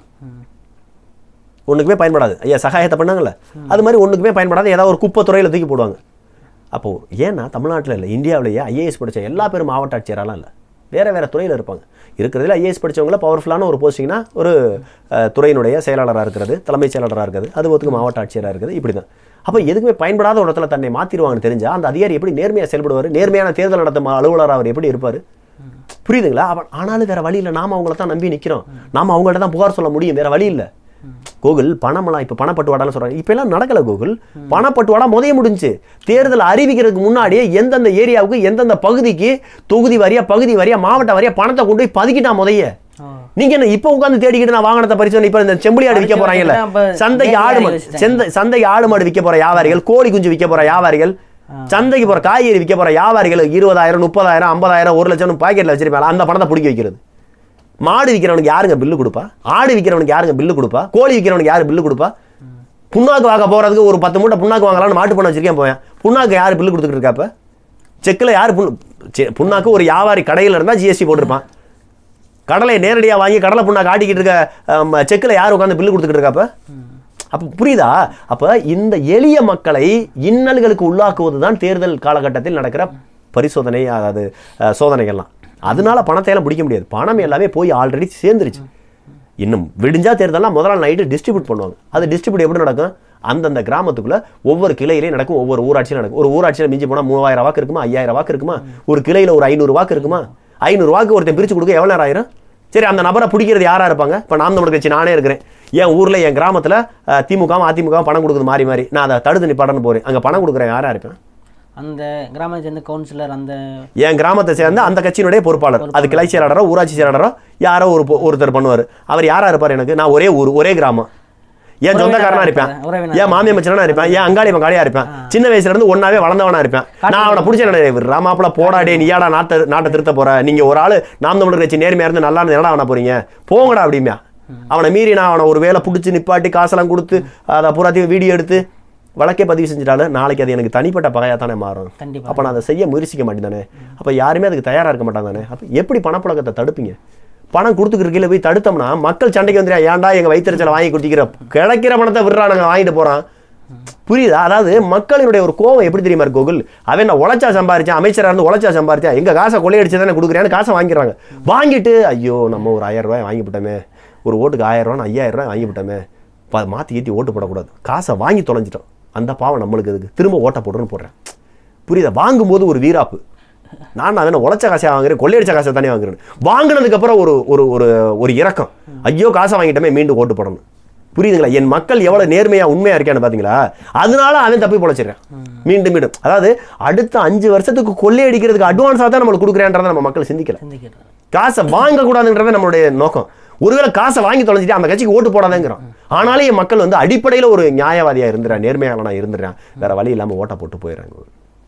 [SPEAKER 2] ஒண்ணுக்குமே பயன்படாது ஐயா சகாயத்தை பண்ணாங்கல்ல அது மாதிரி ஒண்ணுக்குமே பயன்படாத ஏதாவது ஒரு குப்பை துறையில தூக்கி போடுவாங்க அப்போ ஏன்னா தமிழ்நாட்டில் இல்லை இந்தியாவிலேயே ஐஏஎஸ் படிச்ச எல்லா பேரும் மாவட்ட ஆட்சியராலாம் இல்லை வேற வேற துறையில் இருப்பாங்க இருக்கிறதுல ஐஏஎஸ் படிச்சவங்கள பவர்ஃபுல்லான ஒரு போஸ்டிங்னா ஒரு அஹ், துறையினுடைய செயலாளராக இருக்கிறது தலைமைச் செயலாளராக இருக்கிறது அது ஒத்துக்கு மாவட்ட ஆட்சியராக இருக்குது இப்படி தான் அப்போ எதுக்குமே பயன்படாத ஒரு இடத்துல தன்னை மாற்றிடுவாங்கன்னு தெரிஞ்சா அந்த அதிகாரி எப்படி நேர்மையாக செயல்படுவார் நேர்மையான தேர்தல் நடத்தும் அலுவலர் அவர் எப்படி இருப்பார் புரியுதுங்களா அவன் ஆனாலும் வேற வழி இல்லை நாம அவங்கள தான் நம்பி நிற்கிறோம் நாம அவங்கள்ட்ட தான் புகார் சொல்ல முடியும் வேற வழி இல்லை கூகுள் பணமெல்லாம் இப்போ பணப்பட்டுவாடான்னு சொல்றாங்க இப்போ எல்லாம் நடக்கல கூகுள் பணப்பட்டுவாடா முதய முடிஞ்சு தேர்தல் அறிவிக்கிறதுக்கு முன்னாடியே எந்தெந்த ஏரியாவுக்கு எந்தெந்த பகுதிக்கு தொகுதி வாரியா பகுதி வாரியா மாவட்ட வாரியா பணத்தை கொண்டு போய் பதுக்கிட்டான் முதைய
[SPEAKER 1] ஓ.
[SPEAKER 2] நீங்க என்ன இப்ப உட்கார்ந்து தேடிக்கிட்டு நான் வாகனத்தை பரிசோதனை இப்ப இந்த செம்புலி ஆடு விற்க போறாங்கல்ல
[SPEAKER 1] அப்ப
[SPEAKER 2] சந்தைக்கு ஆடு மாடு
[SPEAKER 1] வச்சுட்டாங்க.
[SPEAKER 2] செந்த சந்தைக்கு ஆடு மாடு விற்க போற வியாபாரிகள் கோழி குஞ்சு விற்க போற வியாபாரிகள் சந்தைக்கு போற காய்கறி விற்க போற வியாபாரிகள் இருபதாயிரம் முப்பதாயிரம் ஐம்பதாயிரம் ஒரு லட்சம் பாக்கெட்ல வச்சிருப்பாங்க அந்த பணத்தை பிடிக்க வைக்கிறது மாடு விற்கிறவனுக்கு யாருங்க பில்லு கொடுப்பா ஆடு விற்கிறவனுக்கு யாருங்க பில்லு கொடுப்பா கோழி விற்கிறவனுக்கு யாரு பில்லு கொடுப்பா புண்ணாக்கு வாங்க போறதுக்கு ஒரு பத்து மூட்டை புண்ணாக்கு வாங்கலாம்னு மாட்டு பண்ண வச்சிருக்கேன் போயேன் புண்ணாக்கு யாரு பில்லு கொடுத்துட்டு இருக்காப்ப செக்கில் யார் புண்ணு செ- புண்ணாக்கு ஒரு வியாபாரி கடையில் இருந்தால் ஜிஎஸ்டி போட்டிருப்பான் கடலை நேரடியாக வாங்கி கடலை புண்ணாக்கு ஆட்டிக்கிட்டு இருக்க செக்கில் யார் உட்காந்து பில்லு கொடுத்துக்கிட்டு இருக்காப்ப அப்போ புரியுதா அப்போ இந்த எளிய மக்களை இன்னல்களுக்கு உள்ளாக்குவது தான் தேர்தல் காலகட்டத்தில் நடக்கிற பரிசோதனை அதாவது அஹ், சோதனைகள்லாம் அதனால பணத்தை எல்லாம் பிடிக்க முடியாது பணம் எல்லாமே போய் ஆல்ரெடி சேர்ந்துருச்சு இன்னும் விடிஞ்சா தேர்தலாம் முதல் நாள் நைட்டு டிஸ்ட்ரிபியூட் பண்ணுவாங்க அது டிஸ்ட்ரிபியூட் எப்படி நடக்கும் அந்தந்த கிராமத்துக்குள்ள ஒவ்வொரு கிளையிலையும் நடக்கும் ஒவ்வொரு ஊராட்சியிலும் நடக்கும் ஒரு ஊராட்சியில் மிஞ்சி போனால் மூவாயிரம் வாக்கு இருக்குமா ஐயாயிரம் வாக்கு இருக்குமா ஒரு கிளையில் ஒரு ஐநூறு வாக்கு இருக்குமா ஐநூறு வாக்கு ஒருத்தன் பிரித்து கொடுக்க எவ்வளோ நேரம் ஆயிரும் சரி அந்த நபரை பிடிக்கிறது யாரா இருப்பாங்க இப்போ நாம் தமிழ் கட்சி நானே இருக்கிறேன் என் ஊரில் என் கிராமத்தில் திமுகவும் அதிமுகவும் பணம் கொடுக்குது மாறி மாறி நான் அதை தடுத்து நிப்பாடன்னு போகிறேன் அங்கே பணம் கொடுக்குறேன் யாரா இருப்பேன்
[SPEAKER 1] அந்த கிராமத்தை சேர்ந்த கவுன்சிலர் அந்த
[SPEAKER 2] என் கிராமத்தை சேர்ந்த அந்த கட்சியினுடைய பொறுப்பாளர் அது கிளை செயலாளரோ ஊராட்சி செயலாளரோ யாரோ ஒரு பொ- ஒருத்தர் பண்ணுவார் அவர் யாரா இருப்பார் எனக்கு நான் ஒரே ஊர் ஒரே கிராமம் என் சொந்தக்காரனா இருப்பேன்
[SPEAKER 1] உறவினர்.
[SPEAKER 2] என் மாமியா மச்சனா இருப்பேன் என் அங்காளி பங்காளியா இருப்பேன் சின்ன வயசுல இருந்து ஒன்னாவே வளர்ந்தவனா இருப்பேன் நான் அவனை பிடிச்ச ராமாப்பிள போடாடே நீயாடா நாட்டை நாட்டை திருத்த போற நீங்க ஒரு ஆளு நாம் தமிழர் கட்சி நேர்மையா இருந்து நல்லா இருந்து என்னடா அவனை போறீங்க போங்கடா அப்படிம்பியா அவனை மீறி நான் அவனை ஒரு வேலை பிடிச்சி நிப்பாட்டி காசெல்லாம் கொடுத்து அதை பூராத்தையும் வீடியோ எடுத்து வழக்கே பதிவு செஞ்சிட்டாலும் நாளைக்கு அது எனக்கு தனிப்பட்ட பகையாக தானே மாறும்
[SPEAKER 1] கண்டிப்பா.
[SPEAKER 2] அப்போ நான் அதை செய்ய முயற்சிக்க மாட்டேன் தானே அப்போ யாருமே அதுக்கு தயாராக இருக்க மாட்டாங்க தானே அப்போ எப்படி பணப்புழக்கத்தை தடுப்பீங்க பணம் கொடுத்துக்கிற போய் தடுத்தோம்னா மக்கள் சண்டைக்கு வந்துடுறா ஏன்டா எங்கள் வயிற்றுச்சலை வாங்கி கொடுத்திக்கிற கிடைக்கிற பணத்தை விடுறானுங்க வாங்கிட்டு போகிறான் புரியுதா அதாவது மக்களினுடைய ஒரு கோவம் எப்படி தெரியுமா இருக்கு கோகுல் அவன் நான் உழைச்சா சம்பாரிச்சேன் அமைச்சராக இருந்து உழைச்சா சம்பாரிச்சேன் எங்க காசை கொள்ளையடிச்சு தானே கொடுக்குறேன்னு காசை வாங்கிடுறாங்க வாங்கிட்டு ஐயோ நம்ம ஒரு ஆயிரம் ரூபாய் வாங்கி விட்டோமே ஒரு ஓட்டுக்கு ஆயிரம் ரூபா ஐயாயிரம் ரூபாய் வாங்கி விட்டோமே ப- மாத்தி ஏற்றி ஓட்டு போடக்கூடாது காசை வாங்கி தொலைஞ்சிட்டோம் அந்த பாவம் நம்மளுக்கு இதுக்கு திரும்ப ஓட்ட போடுறேன்னு போடுறேன் புரியுதா வாங்கும்போது ஒரு வீராப்பு நான் அவனை உழைச்ச காசை வாங்குறேன் கொள்ளையடிச்ச காசை தானே வாங்குறேன் வாங்கினதுக்கு அப்புறம் ஒரு ஒரு ஒரு ஒரு இறக்கம் ஐயோ காசை வாங்கிட்டோமே மீண்டும் ஓட்டு போடணும் புரியுதுங்களா என் மக்கள் எவ்வளவு நேர்மையா உண்மையா இருக்கான்னு பாத்தீங்களா அதனால அவன் தப்பி பொழைச்சிடுறான் மீண்டும் மீண்டும் அதாவது அடுத்த அஞ்சு வருஷத்துக்கு கொள்ளையடிக்கிறதுக்கு அட்வான்ஸாக தான் நம்மளுக்கு கொடுக்குறேன்றதை நம்ம மக்கள் சிந்திக்கல
[SPEAKER 1] சிந்திக்கிறார்
[SPEAKER 2] காசை வாங்கக்கூடாதுன்றத நம்மளுடைய நோக்கம் ஒருவேளை காசை வாங்கி தொலைஞ்சிட்டு அந்த கட்சிக்கு ஓட்டு போடாதேங்கிறோம் ஆனாலும் என் மக்கள் வந்து அடிப்படையில் ஒரு நியாயவாதியா இருந்துறான் நேர்மையாளனா இருந்துறான் வேற வழி இல்லாம ஓட்ட போட்டு போயிடுறாங்க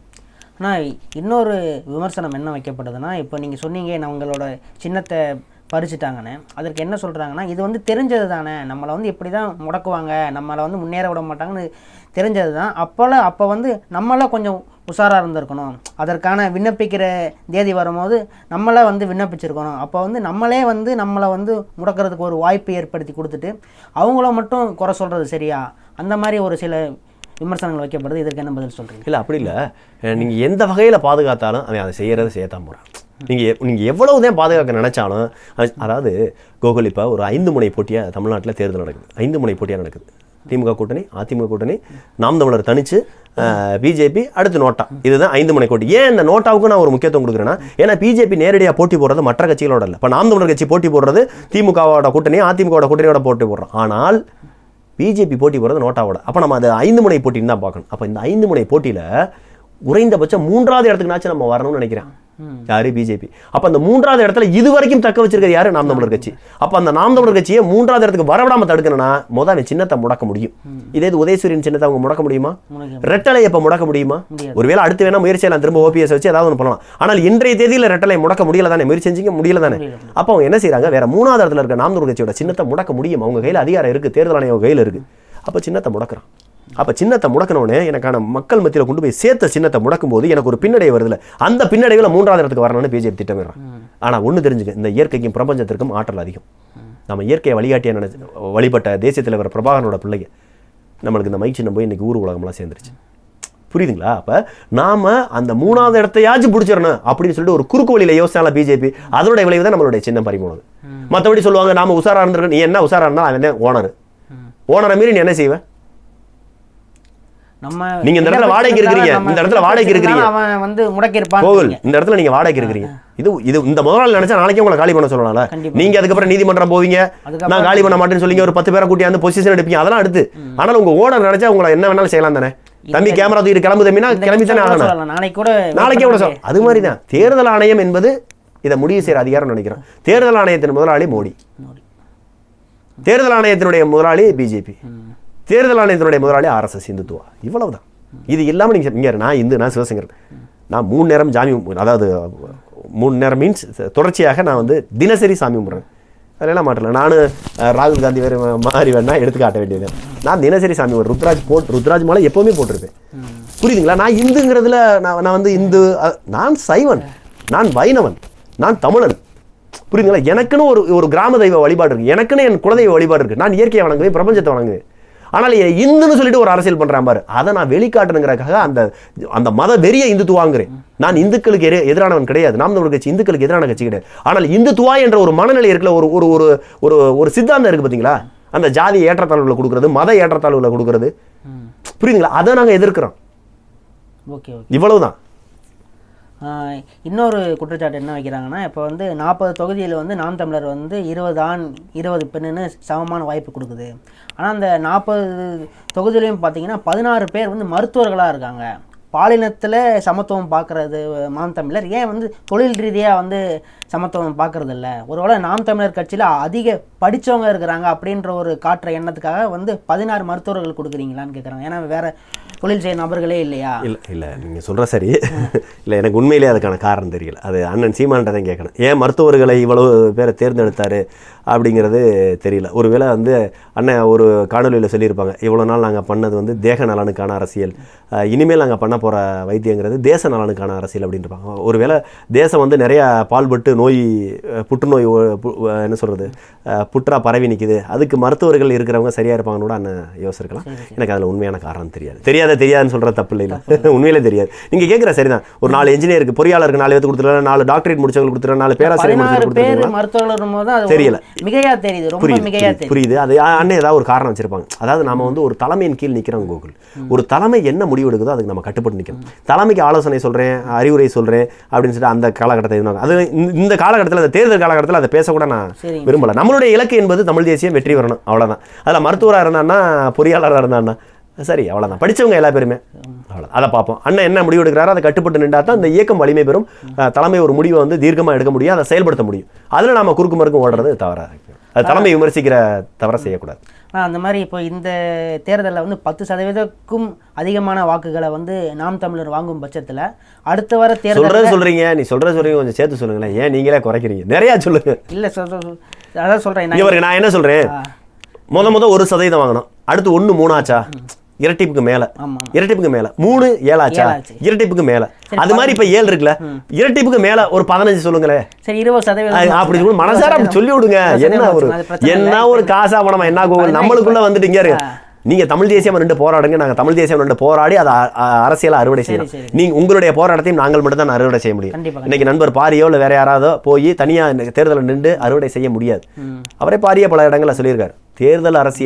[SPEAKER 1] ஆனால் இன்னொரு விமர்சனம் என்ன வைக்கப்படுதுன்னா இப்போ நீங்கள் சொன்னீங்க நான் உங்களோட சின்னத்தை பறிச்சுட்டாங்கன்னு அதற்கு என்ன சொல்கிறாங்கன்னா இது வந்து தெரிஞ்சது தானே நம்மளை வந்து இப்படி தான் முடக்குவாங்க நம்மளை வந்து முன்னேற விட மாட்டாங்கன்னு தெரிஞ்சது தான் அப்போல்லாம் அப்போ வந்து நம்மளாம் கொஞ்சம் உஷாராக இருந்திருக்கணும் அதற்கான விண்ணப்பிக்கிற தேதி வரும்போது நம்மளே வந்து விண்ணப்பிச்சிருக்கணும் அப்போ வந்து நம்மளே வந்து நம்மளை வந்து முடக்கிறதுக்கு ஒரு வாய்ப்பு ஏற்படுத்தி கொடுத்துட்டு அவங்கள மட்டும் குறை சொல்கிறது சரியா அந்த மாதிரி ஒரு சில விமர்சனங்கள் வைக்கப்படுது இதற்கு என்ன பதில் சொல்கிறீங்க
[SPEAKER 2] இல்ல அப்படி இல்ல அஹ் நீங்க எந்த வகையில பாதுகாத்தாலும் அவன் அதை செய்யறதை செய்யத்தான் போறான் நீங்க எ- நீங்க எவ்வளவு தான் பாதுகாக்க நினைச்சாலும் அது- அதாவது கோகுல் இப்ப ஒரு ஐந்து முனை போட்டியா தமிழ்நாட்டுல தேர்தல் நடக்குது ஐந்து முனை போட்டியா நடக்குது திமுக கூட்டணி அதிமுக கூட்டணி நாம் தமிழர் தனிச்சு பிஜேபி அடுத்து நோட்டா இதுதான் ஐந்து முனை கோட்டி ஏன் இந்த நோட்டாவுக்கு நான் ஒரு முக்கியத்துவம் கொடுக்குறேன்னா ஏன்னா பிஜேபி நேரடியாக போட்டி போடுறது மற்ற கட்சிகளோட இல்லை இப்போ நாம் தமிழர் கட்சி போட்டி போடுறது திமுகவோட கூட்டணி அதிமுகவோட கூட்டணியோட போட்டி போடுறோம் ஆனால் பிஜேபி போட்டி போடுறது நோட்டாவோட அப்போ நம்ம அது ஐந்து முனை போட்டின்னு தான் பார்க்கணும் அப்போ இந்த ஐந்து முனை போட்டியில் குறைந்தபட்சம் மூன்றாவது இடத்துக்குனாச்சும் நம்ம வரணும்னு நினைக்கிறேன் யாரு பிஜேபி அப்ப அந்த மூன்றாவது இடத்துல இது வரைக்கும் தக்க வச்சிருக்கிறது யாரு நாம் தமிழர் கட்சி அப்ப அந்த நாம் தமிழர் கட்சியை மூன்றாவது இடத்துக்கு வரவிடாம தடுக்கணும்னா முத அவன் சின்னத்தை முடக்க முடியும் இதே இது உதயசூரியன் சின்னத்தை அவங்க முடக்க முடியுமா
[SPEAKER 1] முடியாது.
[SPEAKER 2] ரெட்டலை எப்ப முடக்க முடியுமா
[SPEAKER 1] முடியாது.
[SPEAKER 2] ஒருவேளை அடுத்து வேணா முயற்சி செய்யலாம் திரும்ப ஓபிஎஸ் வச்சு ஏதாவது ஒன்று பண்ணலாம் ஆனால் இன்றைய தேதியில ரெட்டலை முடக்க முடியல தானே முயற்சி செஞ்சீங்க முடியல தானே அப்போ அவங்க என்ன செய்றாங்க வேற மூணாவது இடத்துல இருக்க நாம் தமிழர் கட்சியோட சின்னத்தை முடக்க முடியும் அவங்க கையில அதிகாரம் இருக்கு தேர்தல் ஆணையம் கையில இருக்கு அப்ப சின்னத்தை முடக்குறான் அப்ப சின்னத்தை முடக்கணும்னே எனக்கான மக்கள் மத்தியில கொண்டு போய் சேர்த்த சின்னத்தை முடக்கும் போது எனக்கு ஒரு பின்னடைவு வருதுல அந்த பின்னடைவுல மூன்றாவது இடத்துக்கு வரணும்னு பிஜேபி திட்டமிடுறான் ஆனா ஒண்ணு தெரிஞ்சுக்க இந்த இயற்கைக்கும் பிரபஞ்சத்திற்கும் ஆற்றல் அதிகம் நம்ம இயற்கையை வழிகாட்டிய நினைச்சு வழிபட்ட தேசிய தலைவர் பிரபாகரனோட பிள்ளைங்க நம்மளுக்கு இந்த மைக் சின்னம் போய் இன்னைக்கு ஊர் உலகம்லாம் சேர்ந்துருச்சு புரியுதுங்களா அப்ப நாம அந்த மூணாவது இடத்தையாச்சும் பிடிச்சிடணும் அப்படின்னு சொல்லிட்டு ஒரு குறுக்கு வழியில யோசிச்சால பிஜேபி அதோட விளைவு தான் நம்மளுடைய சின்னம் பறிமுனது மற்றபடி சொல்லுவாங்க நாம உசாரா இருந்திருக்க நீ என்ன உசாரா இருந்தா அவன் ஓனர் ஓனரை மீறி நீ என்ன செய்வ
[SPEAKER 1] நம்ம
[SPEAKER 2] நீங்க இந்த இடத்துல வாடகைக்கு இருக்கிறீங்க.
[SPEAKER 1] நம்ம
[SPEAKER 2] இந்த இடத்துல வாடகைக்கு இருக்கிறீங்க.
[SPEAKER 1] அவன் வந்து முடக்கி இருப்பான்
[SPEAKER 2] கோகுல் இந்த இடத்துல நீங்க வாடகைக்கு இருக்கிறீங்க இது இது இந்த முதலாளி நினைச்சா நாளைக்கே உங்களை காலி பண்ண சொல்லலாம்ல
[SPEAKER 1] கண்டிப்பா.
[SPEAKER 2] நீங்க அதுக்கப்புறம் நீதிமன்றம் போவீங்க
[SPEAKER 1] அதுக்கப்புறம்
[SPEAKER 2] நான் காலி பண்ண மாட்டேன்னு சொல்லி ஒரு பத்து பேரை கூட்டி அந்த பொசிஷன் எடுப்பீங்க அதெல்லாம் அடுத்து ஆனால் உங்க ஓனர் நினைச்சா உங்களை என்ன வேணாலும் செய்யலாம் தானே தம்பி கேமரா தூக்கி கிளம்பு தம்பினா
[SPEAKER 1] இந்த
[SPEAKER 2] கிளம்பி தானே
[SPEAKER 1] நிமிஷம் கூட
[SPEAKER 2] ஆகணும்
[SPEAKER 1] சொல்லலாம். நாளைக்கு கூட
[SPEAKER 2] நாளைக்கே கூட சொல் அது மாதிரி தான் தேர்தல் ஆணையம் என்பது இதை முடிவு செய்யற அதிகாரம் நினைக்கிறேன் தேர்தல் ஆணையத்தின் முதலாளி மோடி தேர்தல் ஆணையத்தினுடைய முதலாளி பிஜேபி தேர்தல் ஆணையத்தினுடைய முதலாளி ஆர்எஸ்எஸ் இந்துத்துவா இவ்வளவுதான் இது இல்லாம நீங்க இங்க இரு, நான் இந்து நான் சிவசங்கர் நான் மூணு நேரம் ஜாமி அதாவது மூணு நேரம் மீன்ஸ் தொடர்ச்சியாக நான் வந்து தினசரி சாமி கும்பிட்றேன் அதெல்லாம் மாட்டல நானும் அஹ், ராகுல் காந்தி வேறு மாறி வேணா எடுத்து காட்ட வேண்டியது நான் தினசரி சாமி ஒரு ருத்ராஜ் போட் ருத்ராஜ் மாலை எப்பவுமே போட்டிருப்பேன் புரியுதுங்களா நான் இந்துங்கிறதுல நான் நான் வந்து இந்து அஹ், நான் சைவன் நான் வைணவன் நான் தமிழன் புரியுதுங்களா எனக்குன்னு ஒரு ஒரு கிராம தெய்வ வழிபாடு இருக்கு எனக்குன்னு என் குலதெய்வ வழிபாடு இருக்கு நான் இயற்கையை வணங்குவேன் பிரபஞ்சத்தை வணங்குவேன் ஆனால் என் இந்துன்னு சொல்லிட்டு ஒரு அரசியல் பண்றான் பாரு அதை நான் வெளிக்காட்டணுங்கிறக்காக அந்த அந்த மத வெறிய இந்துத்துவாங்கிறேன் நான் இந்துக்களுக்கு எதிர- எதிரானவன் கிடையாது நாம் தமிழர் கட்சி இந்துக்களுக்கு எதிரான கட்சி கிடையாது ஆனால் இந்துத்துவா என்ற ஒரு மனநிலை இருக்குல்ல ஒரு ஒரு ஒரு ஒரு ஒரு சித்தாந்தம் இருக்கு பாத்தீங்களா அந்த ஜாதி ஏற்றத்தாழ்வுகளை கொடுக்கறது மத ஏற்றத்தாழ்வுகளை கொடுக்கறது புரியுதுங்களா அதை நாங்க எதிர்க்கிறோம்
[SPEAKER 1] ஓகே ஓகே
[SPEAKER 2] இவ்வளவுதான்
[SPEAKER 1] ஆஹ் இன்னொரு குற்றச்சாட்டு என்ன வைக்கிறாங்கன்னா இப்போ வந்து நாற்பது தொகுதியில் வந்து நாம் தமிழர் வந்து இருபது ஆண் இருபது பெண்ணுன்னு சமமான வாய்ப்பு கொடுக்குது ஆனால் அந்த நாற்பது தொகுதியிலையும் பார்த்தீங்கன்னா பதினாறு பேர் வந்து மருத்துவர்களாக இருக்காங்க பாலினத்தில் சமத்துவம் பார்க்கறது நாம் தமிழர் ஏன் வந்து தொழில் ரீதியாக வந்து சமத்துவம் பார்க்கறது இல்ல ஒருவேளை நாம் தமிழர் கட்சியில் அதிக படிச்சவங்க இருக்கிறாங்க அப்படின்ற ஒரு காட்டுற எண்ணத்துக்காக வந்து பதினாறு மருத்துவர்கள் கொடுக்குறீங்களான்னு கேட்குறாங்க ஏன்னா வேற தொழில் செய்ய நபர்களே இல்லையா
[SPEAKER 2] இல்லை இல்லை நீங்கள் சொல்கிற சரி இல்லை எனக்கு உண்மையிலேயே அதுக்கான காரணம் தெரியல அது அண்ணன் சீமான்ட்ட தான் கேட்கணும் ஏன் மருத்துவர்களை இவ்வளவு பேரை தேர்ந்தெடுத்தாரு அப்படிங்கிறது தெரியல ஒருவேளை வந்து அண்ணன் ஒரு காணொலியில் சொல்லியிருப்பாங்க இவ்வளோ நாள் நாங்கள் பண்ணது வந்து தேக நலனுக்கான அரசியல் அஹ் இனிமேல் நாங்கள் பண்ண போகிற வைத்தியங்கிறது தேச நலனுக்கான அரசியல் அப்படின்ட்டு ஒருவேளை தேசம் வந்து நிறையா பால்பட்டு நோய் அஹ் புற்றுநோய் ஒ- பு- அஹ் என்ன சொல்கிறது புற்றா பரவி நிற்குது அதுக்கு மருத்துவர்கள் இருக்கிறவங்க சரியாக இருப்பாங்கன்னு கூட அண்ணன் யோசிச்சிருக்கலாம் எனக்கு அதில் உண்மையான காரணம் தெரியாது தெரியாத தெரியாதுன்னு சொல்கிற தப்பு இல்லை உண்மையிலே தெரியாது நீங்கள் கேட்குற சரிதான் ஒரு நாலு இன்ஜினியருக்கு பொறியாளருக்கு நாலு பேருக்கு கொடுத்துருக்கலாம் நாலு டாக்டரேட் முடிச்சவங்களுக்கு கொடுத்துருக்கலாம் நாலு பேராசிரியர்
[SPEAKER 1] பதினாறு
[SPEAKER 2] முடிச்சவங்களுக்கு
[SPEAKER 1] பேர்
[SPEAKER 2] கொடுத்துருக்கலாம்
[SPEAKER 1] மருத்துவர்கள் இருக்கும்போது அது
[SPEAKER 2] தெரியல.
[SPEAKER 1] ஒரு மிகையா தெரியுது ரொம்ப
[SPEAKER 2] புரியுது
[SPEAKER 1] மிகையா
[SPEAKER 2] புரியுது,
[SPEAKER 1] தெரியுது
[SPEAKER 2] புரியுது அது அ- அண்ணன் ஏதாவது ஒரு காரணம் வச்சிருப்பாங்க அதாவது நாம வந்து ஒரு தலைமையின் கீழ் நிக்கிறோம் கூகுள் ஒரு தலைமை என்ன முடிவு எடுக்குதோ அதுக்கு நம்ம கட்டுப்பட்டு நிற்கணும் தலைமைக்கு ஆலோசனை சொல்றேன் அறிவுரை சொல்றேன் அப்படின்னு சொல்லிட்டு அந்த காலகட்டத்தை இருந்தாங்க அது இந்த- இந்த காலகட்டத்தில் அந்த தேர்தல் காலகட்டத்தில் அதை பேசக்கூட நான்
[SPEAKER 1] சரிங்க.
[SPEAKER 2] விரும்பல நம்மளுடைய இலக்கு என்பது தமிழ் தேசியம் வெற்றி பெறணும் அவ்வளவுதான் அதில் மருத்துவராக இருந்தான்னா பொறியாளராக இருந்தான்னா சரி அவ்வளவுதான் படிச்சவங்க எல்லா பேருமே அவ்வளோ அதை பார்ப்போம் அண்ணன் என்ன முடிவு எடுக்கிறாரோ அதை கட்டுப்பட்டு நின்றா தான் இந்த இயக்கம் வலிமை பெறும் அஹ், தலைமை ஒரு முடிவை வந்து தீர்க்கமா எடுக்க முடியும் அதை செயல்படுத்த முடியும் அதில் நாம குறுக்கு மறுக்கும் ஓடுறது தவறாக இருக்கு அது தலைமை விமர்சிக்கிற தவறை செய்யக்கூடாது
[SPEAKER 1] ஆனா, அந்த மாதிரி இப்போ இந்த தேர்தலில் வந்து பத்து சதவீதத்துக்கும் அதிகமான வாக்குகளை வந்து நாம் தமிழர் வாங்கும் பட்சத்தில் அடுத்த வர தேர்தல்
[SPEAKER 2] சொல்றது சொல்றீங்க நீ சொல்றது சொல்றீங்க கொஞ்சம் சேர்த்து சொல்லுங்களேன் ஏன் நீங்களே குறைக்கிறீங்க நிறைய சொல்லுங்க
[SPEAKER 1] இல்லை சொல் சொல், சொல். அதான் சொல்கிறேன்
[SPEAKER 2] இங்க பாருங்க நான் என்ன சொல்றேன் முத முத ஒரு சதவீதம் வாங்கணும் அடுத்து ஒண்ணு மூணாச்சா இரட்டிப்புக்கு மேல
[SPEAKER 1] ஆமாம்
[SPEAKER 2] இரட்டிப்புக்கு மேல மூணு ஏழாச்சா
[SPEAKER 1] ஏழாச்சு.
[SPEAKER 2] இரட்டிப்புக்கு மேல அது மாதிரி இப்ப ஏழு இருக்குல்ல இரட்டிப்புக்கு மேல ஒரு பதினஞ்சு சொல்லுங்களேன்
[SPEAKER 1] சரி இருபது
[SPEAKER 2] அது
[SPEAKER 1] சதவீதம்
[SPEAKER 2] அப்படி சொல்லி மனசார அப்படி சொல்லி விடுங்க
[SPEAKER 1] இருபது
[SPEAKER 2] என்ன ஒரு
[SPEAKER 1] சதவீதம் அது பிரச்சனை
[SPEAKER 2] என்ன
[SPEAKER 1] இல்லை.
[SPEAKER 2] ஒரு காசா பணமா என்ன கோவில்
[SPEAKER 1] அதுதான்
[SPEAKER 2] நம்மளுக்குள்ள
[SPEAKER 1] இப்ப-
[SPEAKER 2] வந்துட்டு இங்க இருங்க
[SPEAKER 1] ஆ.
[SPEAKER 2] நீங்க தமிழ் தேசியம் ரெண்டு போராடுங்க நாங்க தமிழ் தேசியம் ரெண்டு போராடி அதை அ- அ- அரசியலா அறுவடை செய்யலாம்
[SPEAKER 1] சரி.
[SPEAKER 2] நீங்க உங்களுடைய போராட்டத்தையும் நாங்கள் மட்டும் தான் அறுவடை செய்ய முடியும்
[SPEAKER 1] கண்டிப்பா,
[SPEAKER 2] இன்னைக்கு நண்பர் பாரியோ இல்ல வேற யாராவதோ போய் தனியா இந்த தேர்தலில் நின்று அறுவடை செய்ய முடியாது
[SPEAKER 1] ம்.
[SPEAKER 2] அவரே பாரிய பல இடங்கள்ல சொல்லியிருக்காரு தேர்தல் அரசியலில்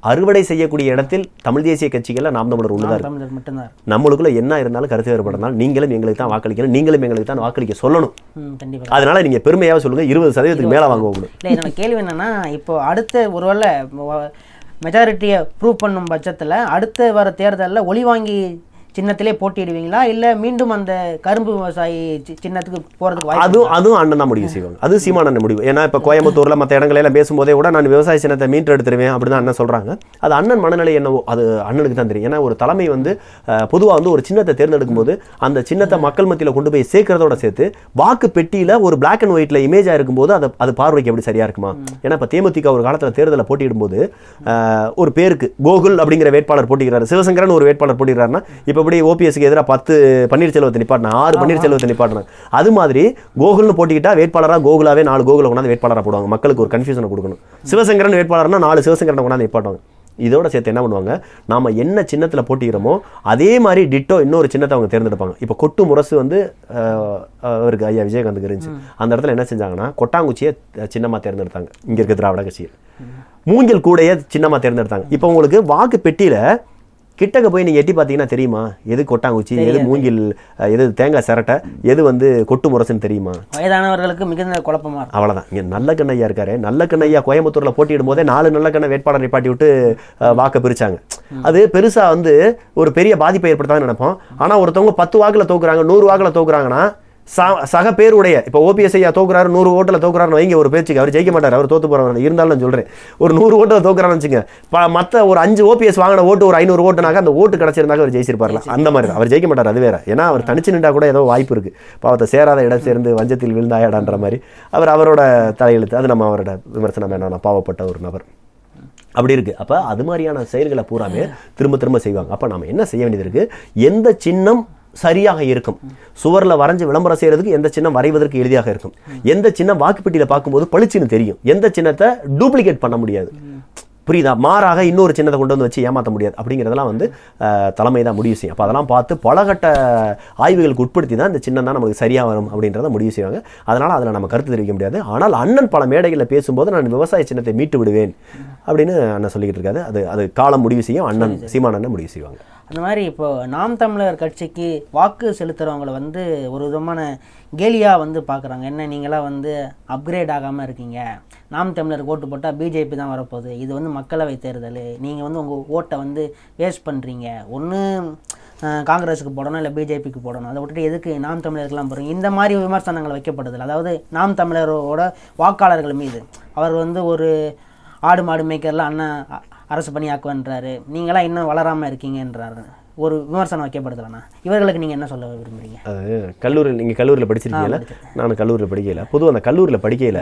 [SPEAKER 2] அறுவடை செய்யக்கூடிய இடத்தில் தமிழ் தேசிய கட்சிகள்ல நாம் தமிழர் ஒன்று
[SPEAKER 1] நாம் தமிழர் மட்டும்தான் இருக்கு.
[SPEAKER 2] நம்மளுக்குள்ள என்ன இருந்தாலும் கருத்து வேறுபடனாலும் நீங்களும் எங்களுக்கு தான் வாக்களிக்கணும் நீங்களும் எங்களுக்கு தான் வாக்களிக்க சொல்லணும்
[SPEAKER 1] ம் கண்டிப்பாக
[SPEAKER 2] அதனால நீங்க பெருமையாக சொல்லுங்க இருபது சதவீதத்துக்கு மேல வாங்குவோம்
[SPEAKER 1] இல்லை என்னோட கேள்வி என்னன்னா இப்போ அடுத்த ஒருவேளை மெஜாரிட்டியை ப்ரூவ் பண்ணும் பட்சத்தில் அடுத்த வர தேர்தலில் ஒளி வாங்கி சின்னத்திலே போட்டியிடுவீங்களா இல்லை மீண்டும் அந்த கரும்பு விவசாயி சி- சின்னத்துக்கு போகிறதுக்கு வாய்ப்பு
[SPEAKER 2] அதுவும் அதுவும் அண்ணன் தான் முடிவு செய்வாங்க அது சீமானண்ணன் முடிவு ஏன்னா இப்போ கோயம்புத்தூர்ல மற்ற இடங்கள எல்லாம் பேசும்போதே கூட நான் விவசாய சின்னத்தை மீட்டு எடுத்துருவேன் அப்படின்னு அண்ணன் சொல்றாங்க அது அண்ணன் மனநிலை என்னவோ அது அண்ணனுக்கு தான் தெரியும் ஏன்னா ஒரு தலைமை வந்து பொதுவாக வந்து ஒரு சின்னத்தை தேர்ந்தெடுக்கும் போது அந்த சின்னத்தை மக்கள் மத்தியில் கொண்டு போய் சேர்க்கறதோட சேர்த்து வாக்கு பெட்டியில ஒரு பிளாக் அண்ட் ஒயிட்ல இமேஜா இருக்கும்போது அது அது பார்வைக்கு எப்படி சரியா இருக்குமா ஏன்னா இப்போ தேமுதிக ஒரு காலத்துல தேர்தலில் போட்டியிடும்போது அஹ், ஒரு பேருக்கு கோகுல் அப்படிங்கிற வேட்பாளர் போட்டிக்கிறாரு சிவசங்கரன் ஒரு வேட்பாளர் போட்டிக்கிறாருன்னா இப்போ இப்படி ஓபிஎஸ்க்கு எதிராக பத்து பன்னீர்செல்வத்தை நிப்பாட்டினா ஆறு பன்னீர்செல்வத்தை நிப்பாட்டினாங்க அது மாதிரி கோகுல்னு போட்டிக்கிட்டா வேட்பாளராக கோகுலாவே நாலு கோகுலை கொண்டாந்து வேட்பாளராக போடுவாங்க மக்களுக்கு ஒரு கன்ஃபியூஷனை கொடுக்கணும் சிவசங்கரன் வேட்பாளர்னா நாலு சிவசங்கரனை கொண்டாந்து நிப்பாட்டுவாங்க இதோட சேர்த்து என்ன பண்ணுவாங்க நாம என்ன சின்னத்துல போட்டிக்கிறோமோ அதே மாதிரி டிட்டோ இன்னொரு சின்னத்தை அவங்க தேர்ந்தெடுப்பாங்க இப்போ கொட்டு முரசு வந்து அஹ், அவருக்கு ஐயா விஜயகாந்துக்கு இருந்துச்சு அந்த இடத்துல என்ன செஞ்சாங்கன்னா கொட்டாங்குச்சியை சின்னமா தேர்ந்தெடுத்தாங்க இங்க இருக்க திராவிட கட்சியில் மூங்கில் கூடைய சின்னமா தேர்ந்தெடுத்தாங்க இப்போ உங்களுக்கு வாக்கு பெட்டியில கிட்டக்க போய் நீங்க எட்டி பார்த்தீங்கன்னா தெரியுமா எது கொட்டாங்குச்சி எது மூங்கில் அஹ், எது தேங்காய் சிரட்டை எது வந்து கொட்டு முரசுன்னு தெரியுமா
[SPEAKER 1] வயதானவர்களுக்கு மிகுந்த குழப்பமா இருக்கும்
[SPEAKER 2] அவ்வளவுதான் இங்க நல்ல கண்ணையா இருக்காரு நல்ல கண்ணையா கோயம்புத்தூர்ல போட்டியிடும் போதே நாலு நல்ல கண்ணை வேட்பாளர் நிப்பாட்டி விட்டு அஹ், வாக்கை பிரிச்சாங்க அது பெருசா வந்து ஒரு பெரிய பாதிப்பை ஏற்படுத்தாதுன்னு நினைப்போம் ஆனா ஒருத்தவங்க பத்து வாக்குல தோக்குறாங்க நூறு வாக்குல தோக்குறாங்கன்னா ச- சக பேருடைய இப்போ ஓபிஎஸ் ஐயா தோக்குறாரு நூறு ஓட்டில் தோக்குறாருன்னு வைங்க ஒரு பேச்சுக்கு அவர் ஜெயிக்க மாட்டார் அவர் தோத்து போறவர் இருந்தாலும் நான் சொல்றேன் ஒரு நூறு ஓட்டில் தோக்குறான்னு வச்சுங்க ப- மத்த ஒரு அஞ்சு ஓபிஎஸ் வாங்கின ஓட்டு ஒரு ஐநூறு ஓட்டுனாக்க அந்த ஓட்டு கிடைச்சிருந்தாக்க அவர் ஜெயிச்சிருப்பார்ல அந்த மாதிரி தான். அவர் ஜெயிக்க மாட்டார் அது வேற ஏன்னா அவர் தனிச்சு நின்றா கூட ஏதோ வாய்ப்பு இருக்கு பாவத்தை சேராத இடம் சேர்ந்து வஞ்சத்தில் விழுந்தாயடான்ற மாதிரி அவர் அவரோட தலையெழுத்து அது நம்ம அவரோட விமர்சனம் வேணாம் பாவப்பட்ட ஒரு நபர் அப்படி இருக்கு அப்ப அது மாதிரியான செயல்களை பூராமே திரும்ப திரும்ப செய்வாங்க அப்ப நாம என்ன செய்ய வேண்டியது இருக்கு எந்த சின்னம் சரியாக இருக்கும் சுவர்ல வரைஞ்சு விளம்பரம் செய்யறதுக்கு எந்த சின்னம் வரைவதற்கு எளிதாக இருக்கும் எந்த சின்னம் வாக்குப்பெட்டியில பார்க்கும்போது பளிச்சுன்னு தெரியும் எந்த சின்னத்தை டூப்ளிகேட் பண்ண முடியாது புரியுதா மாறாக இன்னொரு சின்னத்தை கொண்டு வந்து வச்சு ஏமாற்ற முடியாது அப்படிங்கிறதெல்லாம் வந்து அஹ், தலைமை தான் முடிவு செய்யும் அப்போ அதெல்லாம் பார்த்து பலகட்ட ஆய்வுகளுக்கு உட்படுத்தி தான் இந்த சின்னம் தான் நமக்கு சரியாக வரும் அப்படின்றத முடிவு செய்வாங்க அதனால் அதில் நம்ம கருத்து தெரிவிக்க முடியாது ஆனால் அண்ணன் பல மேடைகளில் பேசும்போது நான் விவசாய சின்னத்தை மீட்டு விடுவேன் அப்படின்னு அண்ணன் சொல்லிக்கிட்டு இருக்காரு அது அது காலம் முடிவு செய்யும் அண்ணன் சீமான் அண்ணன் முடிவு செய்வாங்க
[SPEAKER 1] அந்த மாதிரி இப்போ நாம் தமிழர் கட்சிக்கு வாக்கு செலுத்துறவங்கள வந்து ஒரு விதமான கேலியாக வந்து பார்க்குறாங்க என்ன நீங்களாம் வந்து அப்கிரேட் ஆகாமல் இருக்கீங்க நாம் தமிழருக்கு ஓட்டு போட்டால் பிஜேபி தான் வரப்போகுது இது வந்து மக்களவை தேர்தல் நீங்கள் வந்து உங்கள் ஓட்டை வந்து வேஸ்ட் பண்ணுறீங்க ஒன்று காங்கிரஸுக்கு போடணும் இல்லை பிஜேபிக்கு போடணும் அதை விட்டுட்டு எதுக்கு நாம் தமிழருக்கெல்லாம் போகிறீங்க இந்த மாதிரி விமர்சனங்கள் வைக்கப்படுதில்ல அதாவது நாம் தமிழரோட வாக்காளர்கள் மீது அவர் வந்து ஒரு ஆடு மாடு மேய்க்கிறதுல அண்ணன் அ- அரசு பணி ஆக்குவன்றாரு நீங்களாம் இன்னும் வளராமல் இருக்கீங்கன்றாரு ஒரு விமர்சனம் வைக்கப்படுதலண்ணா இவர்களுக்கு நீங்கள் என்ன சொல்ல விரும்புறீங்க
[SPEAKER 2] அது கல்லூரியில் நீங்கள் கல்லூரியில் படிச்சிருக்கீங்களா நான் கல்லூரியில் படிக்கையில் பொதுவாக அந்த கல்லூரியில் படிக்கையில்